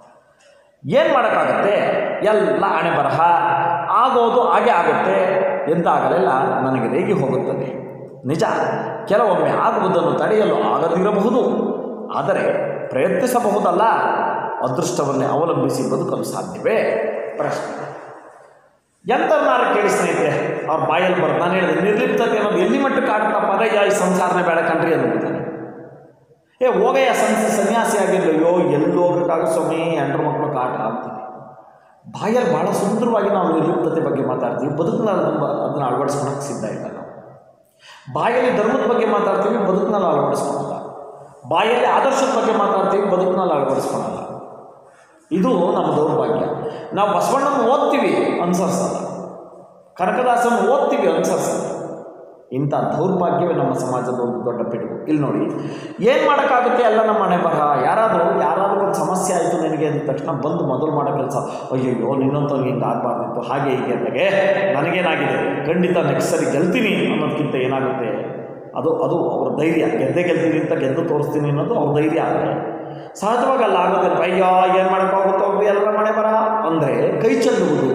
ಏನು ಮಾಡೋಕ್ಕಾಗತ್ತೆ ಎಲ್ಲ ಹಣೆ ಬರಹ ಆಗೋದು ಹಾಗೆ ಆಗುತ್ತೆ ಎಂದಾಗಲೆಲ್ಲ ನನಗೆ ರೇಗಿ ಹೋಗುತ್ತದೆ ನಿಜ ಕೆಲವೊಮ್ಮೆ ಆಗುವುದನ್ನು ತಡೆಯಲು ಆಗದಿರಬಹುದು ಆದರೆ ಪ್ರಯತ್ನಿಸಬಹುದಲ್ಲ ಅದೃಷ್ಟವನ್ನೇ ಅವಲಂಬಿಸಿ ಬದುಕಲು ಸಾಧ್ಯವೇ ಪ್ರಶ್ನೆ ಎಂಥವ್ರನ್ನಾರು ಕೇಳಿ ಸ್ನೇಹಿತರೆ ಅವ್ರ ಬಾಯಲ್ಲಿ ಬರೋದು ನಾನು ಹೇಳಿದೆ ನಿರ್ಲಿಪ್ತತೆ ಅನ್ನೋದು ಎಲ್ಲಿ ಮಟ್ಟಕ್ಕೆ ಆಗುತ್ತಪ್ಪ ಅಂದರೆ ಈ ಸಂಸಾರನೇ ಬೇಡ ಕಣ್ರಿ ಅಂದ್ಬಿಡ್ತಾನೆ ಏ ಹೋಗಯ್ಯ ಸನ್ ಸನ್ಯಾಸಿ ಆಗಿಲ್ಲ ಅಯ್ಯೋ ಎಲ್ಲಿ ಹೋಗೋಕ್ಕಾಗ ಸ್ವಾಮಿ ಎಂಟ್ರ ಮಕ್ಕಳು ಕಾಟ ಅಂತೀವಿ ಬಾಯಲ್ಲಿ ಭಾಳ ಸುಂದರವಾಗಿ ನಾವು ನಿರ್ಲಿಪ್ತತೆ ಬಗ್ಗೆ ಮಾತಾಡ್ತೀವಿ ಬದುಕಿನಲ್ಲಿ ಅದನ್ನು ಅದನ್ನು ಅಳವಡಿಸ್ಕೊಳಕ್ಕೆ ಸಿದ್ಧ ಇಲ್ಲ ನಾವು ಬಾಯಲ್ಲಿ ಧರ್ಮದ ಬಗ್ಗೆ ಮಾತಾಡ್ತೀವಿ ಬದುಕಿನಲ್ಲಿ ಅಳವಡಿಸ್ಕೊಳಲ್ಲ ಬಾಯಲ್ಲಿ ಆದರ್ಶದ ಬಗ್ಗೆ ಮಾತಾಡ್ತೀವಿ ಬದುಕಿನಲ್ಲಿ ಅಳವಡಿಸ್ಕೊಳಲ್ಲ ಇದು ನಮ್ಮ ದೌರ್ಭಾಗ್ಯ ನಾವು ಬಸವಣ್ಣನ ಓದ್ತೀವಿ ಅನುಸರಿಸಲ್ಲ ಕನಕದಾಸನ ಓದ್ತೀವಿ ಅನುಸರಿಸಲ್ಲ ಇಂಥ ದೌರ್ಭಾಗ್ಯವೇ ನಮ್ಮ ಸಮಾಜದ ಒಂದು ದೊಡ್ಡ ಪಿಡುಗು ಇಲ್ಲಿ ನೋಡಿ ಏನು ಮಾಡೋಕ್ಕಾಗುತ್ತೆ ಎಲ್ಲ ನಮ್ಮ ಮನೆ ಬರಹ ಯಾರಾದರೂ ಯಾರಾದರೂ ಒಂದು ಸಮಸ್ಯೆ ಆಯಿತು ನಿನಗೆ ಅಂದ ತಕ್ಷಣ ಬಂದು ಮೊದಲು ಮಾಡೋ ಕೆಲಸ ಅಯ್ಯಯ್ಯೋ ನಿನ್ನಂಥವ್ರಿಗೆ ಹಿಂಗೆ ಆಗಬಾರ್ದಿತ್ತು ಹಾಗೆ ಹೀಗೆ ಅಂದಾಗೆ ನನಗೇನಾಗಿದೆ ಖಂಡಿತ ನೆಕ್ಸ್ಟ್ ಸರಿ ಗೆಲ್ತೀನಿ ಅನ್ನೋದಕ್ಕಿಂತ ಏನಾಗುತ್ತೆ ಅದು ಅದು ಅವ್ರ ಧೈರ್ಯ ಗೆದ್ದೆ ಗೆಲ್ತೀನಿ ಅಂತ ಗೆದ್ದು ತೋರಿಸ್ತೀನಿ ಅನ್ನೋದು ಅವ್ರ ಧೈರ್ಯ ಆದರೆ ಸಹಜವಾಗಿ ಅಲ್ಲಿ ಆಗೋದಿಲ್ಲ ಅಯ್ಯೋ ಏನು ಮಾಡೋಕ್ಕಾಗುತ್ತೋ ಅವ್ರು ಎಲ್ಲ ಮನೆ ಬರ ಅಂದರೆ ಕೈ ಚೆಲ್ಲುವುದು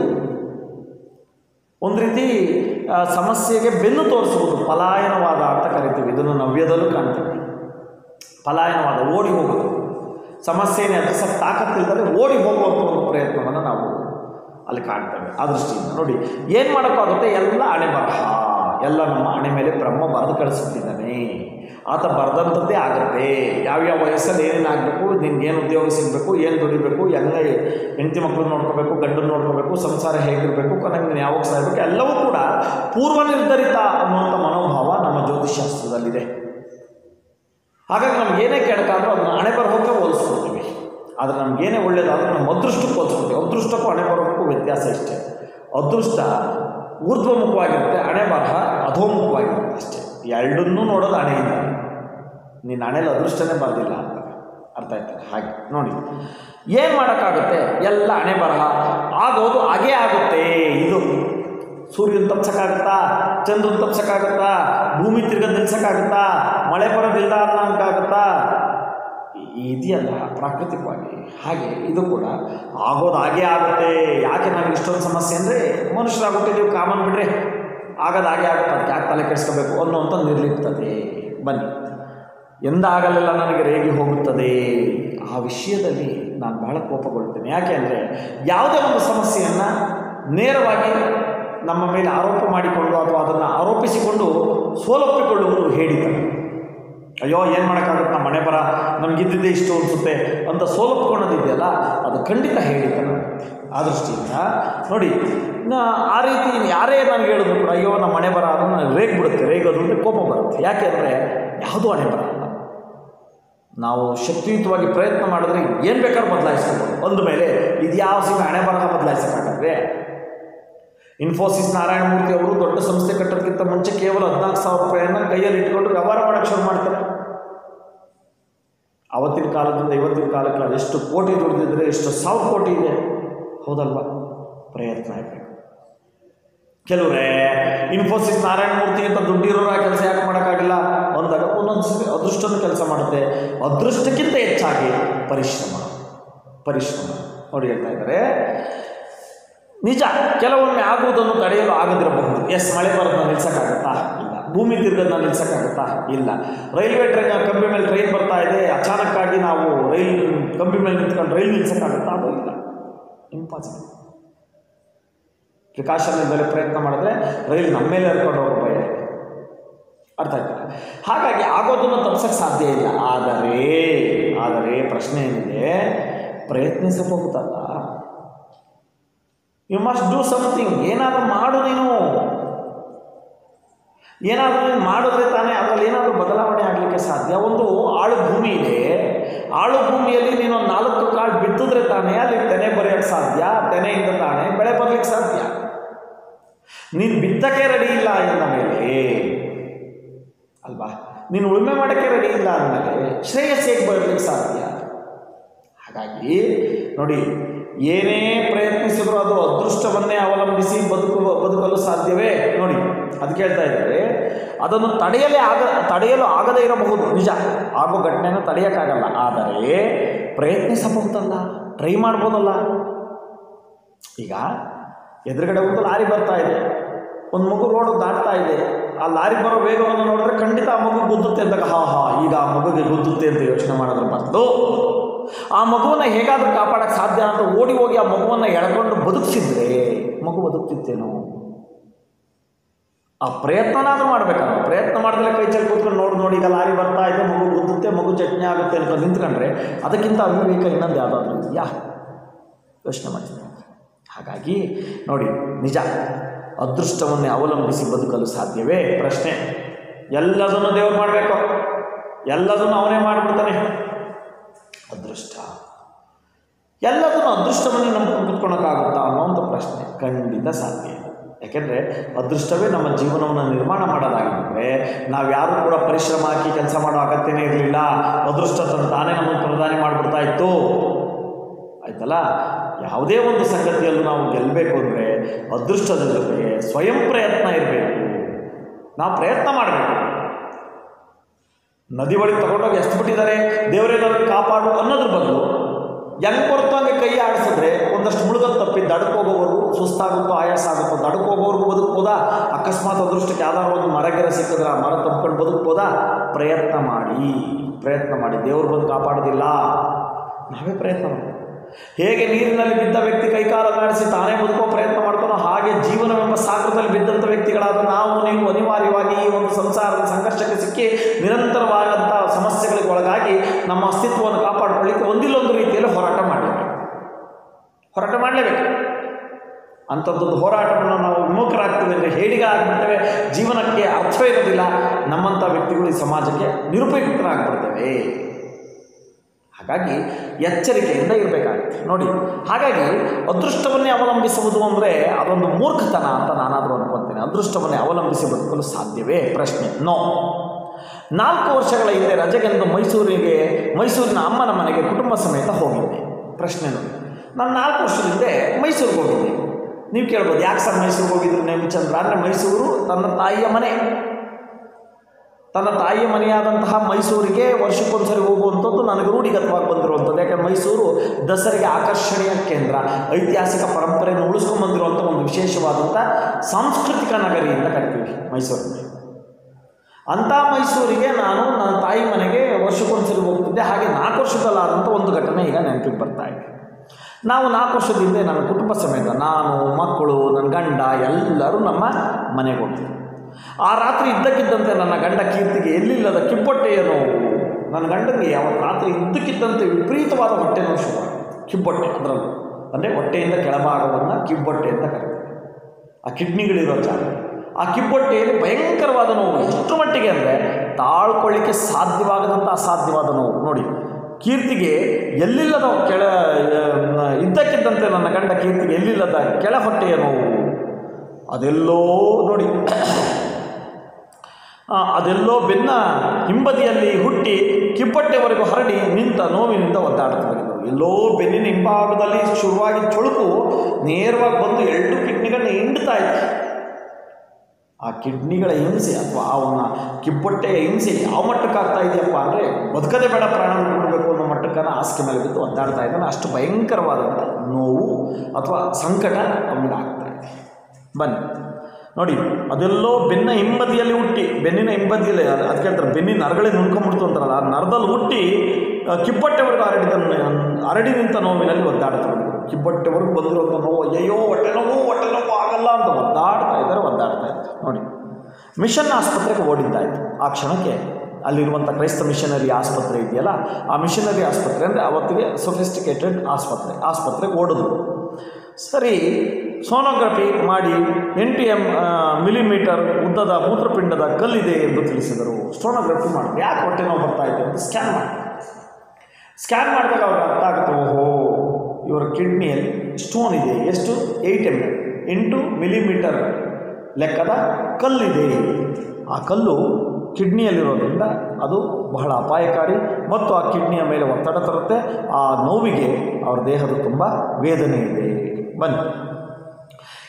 ಒಂದು ರೀತಿ ಆ, ಸಮಸ್ಯೆಗೆ ಬೆನ್ನು ತೋರಿಸುವುದು ಪಲಾಯನವಾದ ಅಂತ ಕರಿತೀವಿ ಇದನ್ನು ನವ್ಯದಲ್ಲೂ ಕಾಣ್ತೀವಿ ಪಲಾಯನವಾದ ಓಡಿ ಹೋಗೋದು ಸಮಸ್ಯೆನೇ ಎದುರಿಸಕ್ಕೆ ತಾಕತ್ತಿಲ್ಲದೆ ಓಡಿ ಹೋಗುವಂಥ ಒಂದು ಪ್ರಯತ್ನವನ್ನು ನಾವು ಅಲ್ಲಿ ಕಾಣ್ತೇವೆ ಆ ದೃಷ್ಟಿಯಿಂದ ನೋಡಿ ಏನು ಮಾಡೋಕ್ಕಾಗುತ್ತೆ ಎಲ್ಲ ಹಣೆ ಬರಹ ಎಲ್ಲ ನಮ್ಮ ಹಣೆ ಮೇಲೆ ಬ್ರಹ್ಮ ಬರೆದು ಕಳಿಸುತ್ತಿದ್ದಾನೆ ಆತ ಬರೆದಂಥದ್ದೇ ಆಗುತ್ತೆ ಯಾವ್ಯಾವ ವಯಸ್ಸಲ್ಲಿ ಏನೇನು ಆಗಬೇಕು ನಿನ್ಗೆ ಏನು ಉದ್ಯೋಗ ಸಿಗಬೇಕು ಏನು ದುಡಿಬೇಕು ಹೆಂಗೆ ಹೆಂಡತಿ ಮಕ್ಕಳು ನೋಡ್ಕೋಬೇಕು ಗಂಡನ ನೋಡ್ಕೋಬೇಕು ಸಂಸಾರ ಹೇಗಿರಬೇಕು ಕೊನೆಗೆ ನೀನು ಯಾವಾಗ ಸಾಯಬೇಕು ಎಲ್ಲವೂ ಕೂಡ ಪೂರ್ವ ನಿರ್ಧರಿತ ಅನ್ನುವಂಥ ಮನೋಭಾವ ನಮ್ಮ ಜ್ಯೋತಿಷಾಸ್ತ್ರದಲ್ಲಿದೆ ಹಾಗಾಗಿ ನಮ್ಗೆ ಏನೇ ಕೆಡಕಾದ್ರೂ ಅದನ್ನ ಹಣೆ ಬರಹಕ್ಕೆ ಹೋಲಿಸ್ಕೊಳ್ತೀವಿ ಆದರೆ ನಮಗೇನೇ ಒಳ್ಳೇದಾದರೂ ನಮ್ಮ ಅದೃಷ್ಟಕ್ಕೆ ಹೋಲಿಸ್ಕೊಳ್ತೀವಿ ಅದೃಷ್ಟಕ್ಕೂ ಹಣೆ ಬರಹಕ್ಕೂ ವ್ಯತ್ಯಾಸ ಇಷ್ಟೇ ಅದೃಷ್ಟ ಊರ್ಧ್ವಮುಖವಾಗಿರುತ್ತೆ ಹಣೆ ಬರಹ ಅಧೋಮುಖವಾಗಿರುತ್ತೆ ಅಷ್ಟೇ ಎರಡನ್ನೂ ನೋಡೋದು ಹಣೆಯಿಂದ ನಿನ್ನ ಹಣೆಯಲ್ಲಿ ಅದೃಷ್ಟನೇ ಬರೋದಿಲ್ಲ ಅಂತ ಅರ್ಥ ಆಯ್ತಾ ಹಾಗೆ ನೋಡಿ ಏನು ಮಾಡೋಕ್ಕಾಗುತ್ತೆ ಎಲ್ಲ ಹಣೆ ಬರಹ ಆಗೋದು ಹಾಗೇ ಆಗುತ್ತೆ ಇದು ಸೂರ್ಯನ ತಪ್ಸಕ್ಕಾಗುತ್ತಾ ಚಂದ್ರನ ತಪ್ಸಕ್ಕಾಗುತ್ತಾ ಭೂಮಿ ತಿರ್ಗದ್ ನಿಲ್ಸಕ್ಕಾಗುತ್ತಾ ಮಳೆ ಬರೋದಿಲ್ಲ ಅನ್ನೋಕ್ಕಾಗುತ್ತಾ ಇದೆಯಲ್ಲ ಪ್ರಾಕೃತಿಕವಾಗಿ ಹಾಗೆ ಇದು ಕೂಡ ಆಗೋದು ಹಾಗೇ ಆಗುತ್ತೆ ಯಾಕೆ ನಮಗೆ ಇಷ್ಟೊಂದು ಸಮಸ್ಯೆ ಅಂದರೆ ಮನುಷ್ಯರಾಗ್ಬಿಟ್ಟಿದ್ದೀವಿ ಕಾಮನ್ ಬಿಡ್ರೆ ಆಗೋದು ಹಾಗೆ ಆಗುತ್ತೆ ಅದಕ್ಕೆ ಯಾಕೆ ತಲೆ ಕೆಡಿಸ್ಕೋಬೇಕು ಅನ್ನೋಂಥ ನಿರ್ಲಿಪ್ತತೆ ಬನ್ನಿ ಎಂದಾಗಲೆಲ್ಲ ನನಗೆ ರೇಗಿ ಹೋಗುತ್ತದೆ ಆ ವಿಷಯದಲ್ಲಿ ನಾನು ಬಹಳ ಕೋಪಗೊಳ್ತೇನೆ ಯಾಕೆ ಅಂದರೆ ಯಾವುದೇ ಒಂದು ಸಮಸ್ಯೆಯನ್ನು ನೇರವಾಗಿ ನಮ್ಮ ಮೇಲೆ ಆರೋಪ ಮಾಡಿಕೊಂಡು ಅಥವಾ ಅದನ್ನು ಆರೋಪಿಸಿಕೊಂಡು ಸೋಲೊಪ್ಪಿಕೊಳ್ಳುವುದು ಹೇಳಿದ್ದಾರೆ ಅಯ್ಯೋ ಏನು ಮಾಡೋಕ್ಕಾಗುತ್ತೆ ನಮ್ಮ ಮನೆ ಬರ ನಮಗಿದ್ದಿದ್ದೇ ಇಷ್ಟು ಅನಿಸುತ್ತೆ ಅಂತ ಸೋಲೊಪ್ಪಿಕೊಳ್ಳೋದಿದೆಯಲ್ಲ ಅದು ಖಂಡಿತ ಹೇಳಿದ್ದಾನೆ ಆ ದೃಷ್ಟಿಯಿಂದ ನೋಡಿ ನಾ- ಆ ರೀತಿ ಯಾರೇ ನನಗೆ ಹೇಳಿದ್ರು ಕೂಡ ಅಯ್ಯೋ ನಮ್ಮ ಮನೆ ಬರ ಅದನ್ನು ರೇಗ್ ಬಿಡುತ್ತೆ ರೇಗೋದು ಅಂದರೆ ಕೋಪ ಬರುತ್ತೆ ಯಾಕೆ ಅಂದರೆ ಯಾವುದೂ ಹಣೆ ಬರಲ್ಲ ನಾವು ಶಕ್ತಿಯುತವಾಗಿ ಪ್ರಯತ್ನ ಮಾಡಿದ್ರೆ ಏನು ಬೇಕಾದ್ರೂ ಬದಲಾಯಿಸ್ಕೋಬೋದು ಅಂದ ಮೇಲೆ ಇದು ಯಾವ ಸೀಮೆ ಹಣೆ ಬರಹ ಬದಲಾಯಿಸೋಕ್ಕಾಗತ್ತೆ ಇನ್ಫೋಸಿಸ್ ನಾರಾಯಣ ಮೂರ್ತಿ ಅವರು ದೊಡ್ಡ ಸಂಸ್ಥೆ ಕಟ್ಟೋದಕ್ಕಿಂತ ಮುಂಚೆ ಕೇವಲ ಹದಿನಾಲ್ಕು ಸಾವಿರ ರೂಪಾಯಿಯನ್ನು ಕೈಯಲ್ಲಿ ಇಟ್ಕೊಂಡು ವ್ಯವಹಾರ ಮಾಡೋಕ್ಕೆ ಶುರು ಮಾಡ್ತಾರೆ ಅವತ್ತಿನ ಕಾಲದಿಂದ ಇವತ್ತಿನ ಕಾಲಕ್ಕೆ ಅದೆಷ್ಟು ಕೋಟಿ ದುಡಿದಿದ್ರೆ ಎಷ್ಟು ಸಾವಿರ ಕೋಟಿ ಇದೆ ಹೌದಲ್ವಾ ಪ್ರಯತ್ನ ಇರಬೇಕು ಕೆಲವರೇ ಇನ್ಫೋಸಿಸ್ ನಾರಾಯಣ ಮೂರ್ತಿ ಅಂತ ದುಡ್ಡಿರೋರು ಆ ಕೆಲಸ ಯಾಕೆ ಮಾಡೋಕ್ಕಾಗಿಲ್ಲ ಅಂದಾಗ ಒಂದೊಂದು ಸರಿ ಅದೃಷ್ಟದ ಕೆಲಸ ಮಾಡುತ್ತೆ ಅದೃಷ್ಟಕ್ಕಿಂತ ಹೆಚ್ಚಾಗಿ ಪರಿಶ್ರಮ ಪರಿಶ್ರಮ ನೋಡಿ ಹೇಳ್ತಾ ಇದ್ದಾರೆ ನಿಜ ಕೆಲವೊಮ್ಮೆ ಆಗುವುದನ್ನು ತಡೆಯಲು ಆಗದಿರಬಹುದು ಎಸ್ ಮಳೆ ಬರೋದನ್ನ ನಿಲ್ಸೋಕ್ಕಾಗತ್ತಾ ಇಲ್ಲ ಭೂಮಿ ತಿರ್ಗೋದನ್ನ ನಿಲ್ಸೋಕ್ಕಾಗತ್ತಾ ಇಲ್ಲ ರೈಲ್ವೆ ಟ್ರೈನ್ ಕಂಬಿ ಮೇಲೆ ಟ್ರೈನ್ ಬರ್ತಾ ಇದೆ ಅಚಾನಕ್ಕಾಗಿ ನಾವು ರೈಲ್ ಕಂಬಿ ಮೇಲೆ ನಿಂತ್ಕೊಂಡು ರೈಲ್ ನಿಲ್ಸೋಕ್ಕಾಗತ್ತಾ ಅದು ಇಲ್ಲ ಇಂಪಾಸಿಬಲ್ ಪ್ರಿಕಾಷನ್ ಇದ್ದರೆ ಪ್ರಯತ್ನ ಮಾಡಿದ್ರೆ ರೈಲ್ ನಮ್ಮ ಮೇಲೆ ಹರ್ಕೊಂಡು ಹೋಗೋ ಭಯ ಇದೆ. ಅರ್ಥ ಆಯ್ತಾ ಹಾಗಾಗಿ ಆಗೋದನ್ನು ತಪ್ಸಕ್ಕೆ ಸಾಧ್ಯ ಇಲ್ಲ ಆದರೆ ಆದರೆ ಪ್ರಶ್ನೆ ಏನಿದೆ ಪ್ರಯತ್ನಿಸಬಹುದಲ್ಲ ಯು ಮಸ್ಟ್ ಡೂ ಸಮಥಿಂಗ್ ಏನಾದರೂ ಮಾಡು ನೀನು ಏನಾದರೂ ನೀನು ಮಾಡಿದ್ರೆ ತಾನೇ ಅದರಲ್ಲಿ ಏನಾದರೂ ಬದಲಾವಣೆ ಆಗಲಿಕ್ಕೆ ಸಾಧ್ಯ ಒಂದು ಆಳು ಭೂಮಿ ಇದೆ ಆಳು ಭೂಮಿಯಲ್ಲಿ ನೀನು ಒಂದು ನಾಲ್ಕು ಕಾಳು ಬಿತ್ತಿದ್ರೆ ತಾನೇ ಅಲ್ಲಿ ತೆನೆ ಬರೆಯೋಕ್ಕೆ ಸಾಧ್ಯ ತೆನೆಯಿಂದ ತಾನೇ ಬೆಳೆ ಬರಲಿಕ್ಕೆ ಸಾಧ್ಯ ನೀನು ಬಿತ್ತಕ್ಕೆ ರೆಡಿ ಇಲ್ಲ ಎಂದ ಮೇಲೆ ಅಲ್ವಾ ನೀನು ಉಳುಮೆ ಮಾಡೋಕ್ಕೆ ರೆಡಿ ಇಲ್ಲ ಅಂದಮೇಲೆ ಶ್ರೇಯಸ್ ಹೇಗೆ ಬರಲಿಕ್ಕೆ ಸಾಧ್ಯ ಹಾಗಾಗಿ ನೋಡಿ ಏನೇ ಪ್ರಯತ್ನಿಸಿದರೂ ಅದು ಅದೃಷ್ಟವನ್ನೇ ಅವಲಂಬಿಸಿ ಬದುಕು ಬದುಕಲು ಸಾಧ್ಯವೇ ನೋಡಿ ಅದಕ್ಕೆ ಹೇಳ್ತಾ ಇದ್ದಾರೆ ಅದನ್ನು ತಡೆಯಲೇ ಆಗ ತಡೆಯಲು ಆಗದೇ ಇರಬಹುದು ನಿಜ ಆಗೋ ಘಟನೆಯನ್ನು ತಡೆಯೋಕ್ಕಾಗಲ್ಲ ಆದರೆ ಪ್ರಯತ್ನಿಸಬಹುದಲ್ಲ ಟ್ರೈ ಮಾಡ್ಬೋದಲ್ಲ ಈಗ ಎದುರುಗಡೆ ಒಂದು ಲಾರಿ ಬರ್ತಾ ಇದೆ ಒಂದು ಮಗು ರೋಡ್ ದಾಟ್ತಾ ಇದೆ ಆ ಲಾರಿ ಬರೋ ವೇಗವನ್ನು ನೋಡಿದ್ರೆ ಖಂಡಿತ ಆ ಮಗು ಗುದ್ದುತ್ತೆ ಅಂದಾಗ ಹಾ ಹಾ ಈಗ ಆ ಮಗುಗೆ ಗುದ್ದುತ್ತೆ ಅಂತ ಯೋಚನೆ ಮಾಡೋದ್ರ ಬದಲು ಆ ಮಗುವನ್ನು ಹೇಗಾದರೂ ಕಾಪಾಡೋಕ್ಕೆ ಸಾಧ್ಯ ಅಂತ ಓಡಿ ಹೋಗಿ ಆ ಮಗುವನ್ನು ಎಳ್ಕೊಂಡು ಬದುಕಿಸಿದ್ರೆ ಮಗು ಬದುಕ್ತಿತ್ತೇನೋ ಆ ಪ್ರಯತ್ನನಾದರೂ ಮಾಡಬೇಕಲ್ಲ ಪ್ರಯತ್ನ ಮಾಡಿದ್ರೆ ಕೈ ಚೆಲ್ಲಿ ಕೂತ್ಕೊಂಡು ನೋಡಿ ನೋಡಿ ಈಗ ಲಾರಿ ಬರ್ತಾ ಇದೆ ಮಗು ಗುದ್ದುತ್ತೆ ಮಗು ಚಟ್ನಿ ಆಗುತ್ತೆ ಅಂತ ನಿಂತ್ಕೊಂಡ್ರೆ ಅದಕ್ಕಿಂತ ಅವಿವೇಕ ಇನ್ನೊಂದು ಯಾವುದಾದ್ರೂ ಇದೆಯಾ ಯೋಚನೆ ಮಾಡ್ತೀನಿ ಹಾಗಾಗಿ ನೋಡಿ ನಿಜ ಅದೃಷ್ಟವನ್ನೇ ಅವಲಂಬಿಸಿ ಬದುಕಲು ಸಾಧ್ಯವೇ ಪ್ರಶ್ನೆ ಎಲ್ಲದನ್ನು ದೇವರು ಮಾಡಬೇಕು ಎಲ್ಲದನ್ನು ಅವನೇ ಮಾಡಿಬಿಡ್ತಾನೆ ಅದೃಷ್ಟ ಎಲ್ಲದನ್ನು ಅದೃಷ್ಟವನ್ನೇ ನಂಬ್ಕೊಂಡು ಕುತ್ಕೊಳಕ್ಕಾಗುತ್ತಾ ಅನ್ನೋಂಥ ಪ್ರಶ್ನೆ ಖಂಡಿತ ಸಾಧ್ಯ ಇಲ್ಲ. ಯಾಕೆಂದರೆ ಅದೃಷ್ಟವೇ ನಮ್ಮ ಜೀವನವನ್ನು ನಿರ್ಮಾಣ ಮಾಡೋದಾಗಿದ್ದರೆ ನಾವು ಯಾರೂ ಕೂಡ ಪರಿಶ್ರಮ ಹಾಕಿ ಕೆಲಸ ಮಾಡೋ ಅಗತ್ಯನೇ ಇರಲಿಲ್ಲ ಅದೃಷ್ಟ ತನ್ನ ತಾನೇ ನಮ್ಮನ್ನು ಪ್ರಧಾನಿ ಮಾಡಿಬಿಡ್ತಾ ಇತ್ತು ಆಯ್ತಲ್ಲ ಯಾವುದೇ ಒಂದು ಸಂಗತಿಯಲ್ಲೂ ನಾವು ಗೆಲ್ಲಬೇಕು ಅಂದರೆ ಅದೃಷ್ಟದ ಜೊತೆಗೆ ಸ್ವಯಂ ಪ್ರಯತ್ನ ಇರಬೇಕು ನಾವು ಪ್ರಯತ್ನ ಮಾಡಬೇಕು ನದಿ ಒಳಗೆ ತಗೊಂಡೋಗಿ ಎಷ್ಟು ಬಿಟ್ಟಿದ್ದಾರೆ ದೇವರೇ ನಮಗೆ ಕಾಪಾಡು ಅನ್ನೋದ್ರ ಬದಲು ಹೆಂಗೆ ಬರುತ್ತೋ ಹಂಗೆ ಕೈ ಆಡಿಸಿದ್ರೆ ಒಂದಷ್ಟು ಮುಳುಗತ್ತು ತಪ್ಪಿ ದಡಕ್ಕೆ ಹೋಗೋವರೆಗೂ ಸುಸ್ತಾಗುತ್ತೋ ಆಯಾಸ ಆಗುತ್ತೋ ದಡಕ್ಕೆ ಹೋಗೋವರೆಗೂ ಬದುಕ್ಬೋದಾ ಅಕಸ್ಮಾತ್ ಅದೃಷ್ಟಕ್ಕೆ ಯಾವ್ದಾದ್ರು ಒಂದು ಮರ ಗಿರ ಸಿಕ್ಕಿದ್ರೆ ಆ ಮರ ತಪ್ಕೊಂಡು ಬದುಕ್ಬೋದಾ ಪ್ರಯತ್ನ ಮಾಡಿ ಪ್ರಯತ್ನ ಮಾಡಿ ದೇವ್ರು ಬಂದು ಕಾಪಾಡೋದಿಲ್ಲ ನಾವೇ ಪ್ರಯತ್ನ ಮಾಡಬೇಕು ಹೇಗೆ ನೀರಿನಲ್ಲಿ ಬಿದ್ದ ವ್ಯಕ್ತಿ ಕೈಕಾಲನ್ನಾಡಿಸಿ ತಾನೇ ಬದುಕೋ ಪ್ರಯತ್ನ ಮಾಡ್ತಾನೋ ಹಾಗೆ ಜೀವನವೆಂಬ ಸಾಗರದಲ್ಲಿ ಬಿದ್ದಂಥ ವ್ಯಕ್ತಿಗಳಾದ ನಾವು ನೀವು ಅನಿವಾರ್ಯವಾಗಿ ಈ ಒಂದು ಸಂಸಾರದ ಸಂಘರ್ಷಕ್ಕೆ ಸಿಕ್ಕಿ ನಿರಂತರವಾದಂಥ ಸಮಸ್ಯೆಗಳಿಗೆ ಒಳಗಾಗಿ ನಮ್ಮ ಅಸ್ತಿತ್ವವನ್ನು ಕಾಪಾಡಿಕೊಳ್ಳಿಕ್ಕೆ ಒಂದಿಲ್ಲೊಂದು ರೀತಿಯಲ್ಲಿ ಹೋರಾಟ ಮಾಡಲೇಬೇಕು ಹೋರಾಟ ಮಾಡಲೇಬೇಕು ಅಂಥದ್ದೊಂದು ಹೋರಾಟವನ್ನು ನಾವು ವಿಮುಖರಾಗ್ತೀವಿ ಅಂದರೆ ಹೇಡಿಗೆ ಆಗಿಬಿಡ್ತೇವೆ ಜೀವನಕ್ಕೆ ಅರ್ಥವೇ ಇರೋದಿಲ್ಲ ನಮ್ಮಂಥ ವ್ಯಕ್ತಿಗಳು ಈ ಸಮಾಜಕ್ಕೆ ನಿರುಪಯುಕ್ತರಾಗ್ಬಿಡ್ತೇವೆ ಹಾಗಾಗಿ ಎಚ್ಚರಿಕೆಯಿಂದ ಇರಬೇಕಾಗುತ್ತೆ ನೋಡಿ ಹಾಗಾಗಿ ಅದೃಷ್ಟವನ್ನೇ ಅವಲಂಬಿಸುವುದು ಅಂದರೆ ಅದೊಂದು ಮೂರ್ಖತನ ಅಂತ ನಾನಾದರೂ ಅನ್ಕೊತೀನಿ ಅದೃಷ್ಟವನ್ನೇ ಅವಲಂಬಿಸಿ ಬದುಕಲು ಸಾಧ್ಯವೇ ಪ್ರಶ್ನೆ ನೋ ನಾಲ್ಕು ವರ್ಷಗಳ ಹಿಂದೆ ರಜೆಗೆಂದು ಮೈಸೂರಿಗೆ ಮೈಸೂರಿನ ಅಮ್ಮನ ಮನೆಗೆ ಕುಟುಂಬ ಸಮೇತ ಹೋಗಿದ್ದೆ ಪ್ರಶ್ನೆ ನೋಡಿ ನಾನು ನಾಲ್ಕು ವರ್ಷದ ಹಿಂದೆ ಮೈಸೂರಿಗೆ ಹೋಗಿದ್ದೆ ನೀವು ಕೇಳ್ಬೋದು ಯಾಕೆ ಸರ್ ಮೈಸೂರಿಗೆ ಹೋಗಿದ್ರು ನೇಮಿಚಂದ್ರ ಅಂದರೆ ಮೈಸೂರು ತನ್ನ ತಾಯಿಯ ಮನೆ ತನ್ನ ತಾಯಿಯ ಮನೆಯಾದಂತಹ ಮೈಸೂರಿಗೆ ವರ್ಷಕ್ಕೊಂದ್ಸರಿ ಹೋಗುವಂಥದ್ದು ನನಗೆ ರೂಢಿಗತವಾಗಿ ಬಂದಿರುವಂಥದ್ದು ಯಾಕಂದ್ರೆ ಮೈಸೂರು ದಸರೆಗೆ ಆಕರ್ಷಣೆಯ ಕೇಂದ್ರ ಐತಿಹಾಸಿಕ ಪರಂಪರೆಯನ್ನು ಉಳಿಸ್ಕೊಂಡು ಬಂದಿರುವಂಥ ಒಂದು ವಿಶೇಷವಾದಂಥ ಸಾಂಸ್ಕೃತಿಕ ನಗರಿ ಅಂತ ಕರಿತೀವಿ ಮೈಸೂರನ್ನು ಅಂಥ ಮೈಸೂರಿಗೆ ನಾನು ನನ್ನ ತಾಯಿ ಮನೆಗೆ ವರ್ಷಕ್ಕೊಂದ್ಸರಿ ಹೋಗ್ತಿದ್ದೆ ಹಾಗೆ ನಾಲ್ಕು ವರ್ಷದಲ್ಲಾದಂಥ ಒಂದು ಘಟನೆ ಈಗ ನೆನಪಿಗೆ ಬರ್ತಾ ಇದೆ ನಾವು ನಾಲ್ಕು ವರ್ಷದ ಹಿಂದೆ ನನ್ನ ಕುಟುಂಬ ಸಮೇತ ನಾನು ಮಕ್ಕಳು ನನ್ನ ಗಂಡ ಎಲ್ಲರೂ ನಮ್ಮ ಮನೆಗೆ ಹೋಗ್ತೀವಿ ಆ ರಾತ್ರಿ ಇದ್ದಕ್ಕಿದ್ದಂತೆ ನನ್ನ ಗಂಡ ಕೀರ್ತಿಗೆ ಎಲ್ಲಿಲ್ಲದ ಕಿಬ್ಬೊಟ್ಟೆಯ ನೋವು ನನ್ನ ಗಂಡನಿಗೆ ಯಾವತ್ತು ರಾತ್ರಿ ಇದ್ದಕ್ಕಿದ್ದಂತೆ ವಿಪರೀತವಾದ ಹೊಟ್ಟೆ ನೋವು ಶುರು ಕಿಬ್ಬೊಟ್ಟೆ ಅದರಲ್ಲೂ ಅಂದರೆ ಹೊಟ್ಟೆಯಿಂದ ಕೆಳಭಾಗವನ್ನು ಕಿಬ್ಬೊಟ್ಟೆ ಅಂತ ಕರೀತಾರೆ ಆ ಕಿಡ್ನಿಗಳಿರೋ ಜಾಗ ಆ ಕಿಬ್ಬೊಟ್ಟೆಯಲ್ಲಿ ಭಯಂಕರವಾದ ನೋವು ಎಷ್ಟು ಮಟ್ಟಿಗೆ ಅಂದರೆ ತಾಳ್ಕೊಳ್ಳಿಕ್ಕೆ ಸಾಧ್ಯವಾಗದಂಥ ಅಸಾಧ್ಯವಾದ ನೋವು ನೋಡಿ ಕೀರ್ತಿಗೆ ಎಲ್ಲಿಲ್ಲದ ಕೆಳ ಆ, ಇದ್ದಕ್ಕಿದ್ದಂತೆ ನನ್ನ ಗಂಡ ಕೀರ್ತಿಗೆ ಎಲ್ಲಿಲ್ಲದ ಕೆಳ ಹೊಟ್ಟೆಯ ನೋವು ಅದೆಲ್ಲೋ ನೋಡಿ ಆ, ಅದೆಲ್ಲೋ ಬೆನ್ನ ಹಿಂಬದಿಯಲ್ಲಿ ಹುಟ್ಟಿ ಕಿಬ್ಬಟ್ಟೆವರೆಗೂ ಹರಡಿ ನಿಂತ ನೋವಿನಿಂದ ಒದ್ದಾಡತೊಡಗಿದರು ಎಲ್ಲೋ ಬೆನ್ನಿನ ಹಿಂಭಾಗದಲ್ಲಿ ಶುರುವಾಗಿ ಚುಳುಕು ನೇರವಾಗಿ ಬಂದು ಎರಡು ಕಿಡ್ನಿಗಳನ್ನ ಹಿಂಡ್ತಾ ಇತ್ತು ಆ ಕಿಡ್ನಿಗಳ ಹಿಂಸೆ ಅಥವಾ ಅವನ ಕಿಬ್ಬೊಟ್ಟೆಯ ಹಿಂಸೆ ಯಾವ ಮಟ್ಟಕ್ಕೆ ಆಗ್ತಾ ಇದೆಯಪ್ಪ ಅಂದರೆ ಬದುಕದೇ ಬೇಡ ಪ್ರಾಣ ಬಿಟ್ಬಿಡ್ಬೇಕು ಅನ್ನೋ ಮಟ್ಟಕ್ಕನ ಹಾಸಿಗೆ ಮೇಲೆ ಬಿದ್ದು ಒದ್ದಾಡ್ತಾ ಇದ್ದಾನೆ ಅಷ್ಟು ಭಯಂಕರವಾದಂಥ ನೋವು ಅಥವಾ ಸಂಕಟ ಅವನಿಗೆ ಆಗ್ತಾ ಇದೆ ಬನ್ನಿ ನೋಡಿ ಅದೆಲ್ಲೋ ಬೆನ್ನ ಹಿಂಬದಿಯಲ್ಲಿ ಹುಟ್ಟಿ ಬೆನ್ನಿನ ಹಿಂಬದಿಯಲ್ಲಿ ಅದು ಅದಕ್ಕೆ ಹೇಳ್ತಾರೆ ಬೆನ್ನಿನ ನರಗಳೇ ನುಣ್ಕೊಂಡ್ಬಿಡ್ತು ಅಂತಾರಲ್ಲ ಆ ನರದಲ್ಲಿ ಹುಟ್ಟಿ ಆ, ಕಿಬ್ಬೊಟ್ಟೆವರೆಗೂ ಹರಡಿದ ಹರಡಿ ನಿಂತ ನೋವಿನಲ್ಲಿ ಒದ್ದಾಡ್ತಾರೆ ಕಿಬ್ಬೊಟ್ಟೆವರೆಗೂ ಬಂದಿರುವಂಥ ನೋವು ಅಯ್ಯೋ ಹೊಟ್ಟೆ ನೋವು ಹೊಟ್ಟೆ ನೋವು ಆಗಲ್ಲ ಅಂತ ಒದ್ದಾಡ್ತಾ ಇದ್ದಾರೆ ಒದ್ದಾಡ್ತಾ ಇದ್ದಾರೆ ನೋಡಿ ಮಿಷನ್ ಆಸ್ಪತ್ರೆಗೆ ಓಡಿದ್ದಾಯಿತು ಆ ಕ್ಷಣಕ್ಕೆ ಅಲ್ಲಿರುವಂಥ ಕ್ರೈಸ್ತ ಮಿಷನರಿ ಆಸ್ಪತ್ರೆ ಇದೆಯಲ್ಲ ಆ ಮಿಷನರಿ ಆಸ್ಪತ್ರೆ ಅಂದರೆ ಅವತ್ತಿಗೆ ಸೊಫಿಸ್ಟಿಕೇಟೆಡ್ ಆಸ್ಪತ್ರೆ ಆಸ್ಪತ್ರೆಗೆ ಓಡಿದ್ರು ಸರಿ ಸೋನೋಗ್ರಫಿ ಮಾಡಿ ಎಂಟು ಎಮ್ ಮಿಲಿಮೀಟರ್ ಉದ್ದದ ಮೂತ್ರಪಿಂಡದ ಕಲ್ಲಿದೆ ಎಂದು ತಿಳಿಸಿದರು ಸೋನೋಗ್ರಫಿ ಮಾಡಿದ್ರು ಯಾಕೆ ಹೊಟ್ಟೆ ನೋವು ಬರ್ತಾ ಇದೆ ಅಂತ ಸ್ಕ್ಯಾನ್ ಮಾಡಿ ಸ್ಕ್ಯಾನ್ ಮಾಡಿದಾಗ ಅವ್ರಿಗೆ ಅರ್ಥ ಆಗುತ್ತೆ ಓಹೋ ಇವರ ಕಿಡ್ನಿಯಲ್ಲಿ ಸ್ಟೋನ್ ಇದೆ ಎಷ್ಟು ಏಯ್ಟ್ ಎಮ್ ಎಲ್ ಎಂಟು ಮಿಲಿಮೀಟರ್ ಲೆಕ್ಕದ ಕಲ್ಲಿದೆ ಆ ಕಲ್ಲು ಕಿಡ್ನಿಯಲ್ಲಿರೋದ್ರಿಂದ ಅದು ಬಹಳ ಅಪಾಯಕಾರಿ ಮತ್ತು ಆ ಕಿಡ್ನಿಯ ಮೇಲೆ ಒತ್ತಡ ತರುತ್ತೆ ಆ ನೋವಿಗೆ ಅವರ ದೇಹದ ತುಂಬ ವೇದನೆ ಇದೆ ಬನ್ನಿ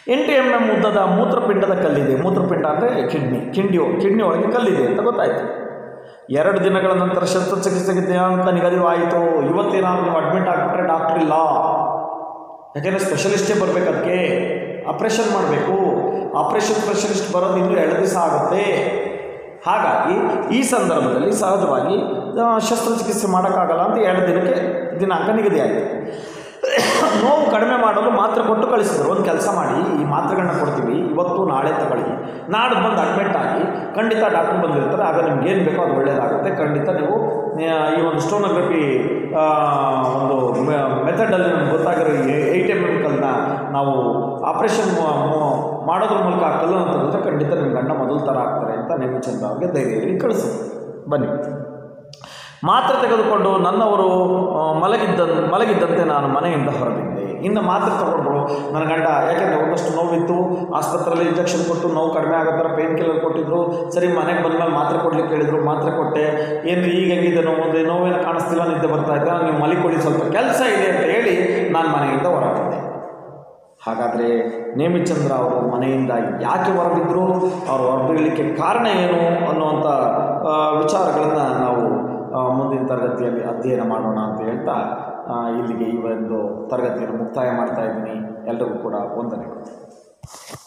ಎಂಟು ಎಮ್ ಎಮ್ ಉದ್ದದ ಮೂತ್ರಪಿಂಡದ ಕಲ್ಲಿದೆ ಮೂತ್ರಪಿಂಡ ಅಂದರೆ ಕಿಡ್ನಿ ಕಿಡ್ನಿ ಕಿಡ್ನಿ ಒಳಗೆ ಕಲ್ಲಿದೆ ಅಂತ ಗೊತ್ತಾಯಿತು ಎರಡು ದಿನಗಳ ನಂತರ ಶಸ್ತ್ರಚಿಕಿತ್ಸೆಗೆ ದಿನಾಂಕ ನಿಗದಿವಾಯಿತು ಇವತ್ತೇನಾದ್ರು ನೀವು ಅಡ್ಮಿಟ್ ಆಗಿಬಿಟ್ರೆ ಡಾಕ್ಟ್ರ್ ಇಲ್ಲ ಯಾಕೆಂದರೆ ಸ್ಪೆಷಲಿಸ್ಟೇ ಬರಬೇಕು ಅದಕ್ಕೆ ಆಪ್ರೇಷನ್ ಮಾಡಬೇಕು ಆಪ್ರೇಷನ್ ಸ್ಪೆಷಲಿಸ್ಟ್ ಬರೋದು ಇನ್ನೂ ಎರಡು ದಿವಸ ಆಗುತ್ತೆ ಹಾಗಾಗಿ ಈ ಸಂದರ್ಭದಲ್ಲಿ ಸಹಜವಾಗಿ ಆ, ಶಸ್ತ್ರಚಿಕಿತ್ಸೆ ಮಾಡೋಕ್ಕಾಗಲ್ಲ ಅಂತ ಎರಡು ದಿನಕ್ಕೆ ದಿನಾಂಕ ನಿಗದಿ ಆಯಿತು ನೋವು ಕಡಿಮೆ ಮಾಡಲು ಮಾತ್ರೆ ಕೊಟ್ಟು ಕಳಿಸಿದ್ರು ಒಂದು ಕೆಲಸ ಮಾಡಿ ಈ ಮಾತ್ರೆಗಳನ್ನ ಕೊಡ್ತೀವಿ ಇವತ್ತು ನಾಳೆ ತಗೊಳ್ಳಿ ನಾಡ್ದು ಬಂದು ಅಡ್ಮಿಟ್ ಆಗಿ ಖಂಡಿತ ಡಾಕ್ಟ್ರ್ ಬಂದಿರ್ತಾರೆ ಆಗ ನಿಮ್ಗೆ ಏನು ಬೇಕೋ ಅದು ಒಳ್ಳೆಯದಾಗುತ್ತೆ ಖಂಡಿತ ನೀವು ಆ, ಈ ಒಂದು ಸ್ಟೋನೋಗ್ರಫಿ ಒಂದು ಮೆಥಡಲ್ಲಿ ನಮ್ಗೆ ಗೊತ್ತಾಗಿರೋ ಏಯ್ಟ್ ಎಮ್ ಎಮ್ ಕಲ್ಲನ್ನ ನಾವು ಆಪ್ರೇಷನ್ ಮಾಡೋದ್ರ ಮೂಲಕ ಆ ಕಲ್ಲನ್ನು ತೆಗೆದ್ರೆ ಖಂಡಿತ ನಿಮ್ಮ ಗಂಡ ಮೊದಲು ಥರ ಆಗ್ತಾರೆ ಅಂತ ನೇಮಿಚಂದ್ರ ಅವ್ರಿಗೆ ಧೈರ್ಯ ಹೇಳಿ ಕಳಿಸಿ ಬನ್ನಿ ಮಾತ್ರೆ ತೆಗೆದುಕೊಂಡು ನನ್ನವರು ಆ, ಮಲಗಿದ್ದ ಮಲಗಿದ್ದಂತೆ ನಾನು ಮನೆಯಿಂದ ಹೊರಬಿದ್ದೆ ಇನ್ನು ಮಾತ್ರೆ ತಗೊಂಡ್ರು ನನ್ನ ಗಂಡ ಯಾಕೆಂದರೆ ಒಂದಷ್ಟು ನೋವಿತ್ತು ಆಸ್ಪತ್ರೆಯಲ್ಲಿ ಇಂಜೆಕ್ಷನ್ ಕೊಟ್ಟು ನೋವು ಕಡಿಮೆ ಆಗೋ ಥರ ಪೇನ್ ಕಿಲ್ಲರ್ ಕೊಟ್ಟಿದ್ರು ಸರಿ ಮನೆಗೆ ಬಂದಮೇಲೆ ಮಾತ್ರೆ ಕೊಡ್ಲಿಕ್ಕೆ ಹೇಳಿದ್ರು ಮಾತ್ರೆ ಕೊಟ್ಟೆ ಏನು ಈಗ ಹೆಂಗಿದೆ ನೋವು ಅಂದರೆ ನೋವೇನು ಕಾಣಿಸ್ತಿಲ್ಲ ನಿದ್ದೆ ಬರ್ತಾ ಇದ್ದ ನೀವು ಮಲಿಕೊಳ್ಳಿ ಸ್ವಲ್ಪ ಕೆಲಸ ಇದೆ ಅಂತ ಹೇಳಿ ನಾನು ಮನೆಯಿಂದ ಹೊರಬಿದ್ದೆ ಹಾಗಾದರೆ ನೇಮಿಚಂದ್ರ ಅವರು ಮನೆಯಿಂದ ಯಾಕೆ ಹೊರಬಿದ್ದರು ಅವರು ಹೊರಬೀಳಲಿಕ್ಕೆ ಕಾರಣ ಏನು ಅನ್ನುವಂಥ ವಿಚಾರಗಳನ್ನು ನಾವು ಆ, ಮುಂದಿನ ತರಗತಿಯಲ್ಲಿ ಅಧ್ಯಯನ ಮಾಡೋಣ ಅಂತ ಹೇಳ್ತಾ ಆ, ಇಲ್ಲಿಗೆ ಈ ಒಂದು ತರಗತಿಯನ್ನು ಮುಕ್ತಾಯ ಮಾಡ್ತಾ ಇದ್ದೀನಿ ಎಲ್ರಿಗೂ ಕೂಡ ವಂದನೆಗಳು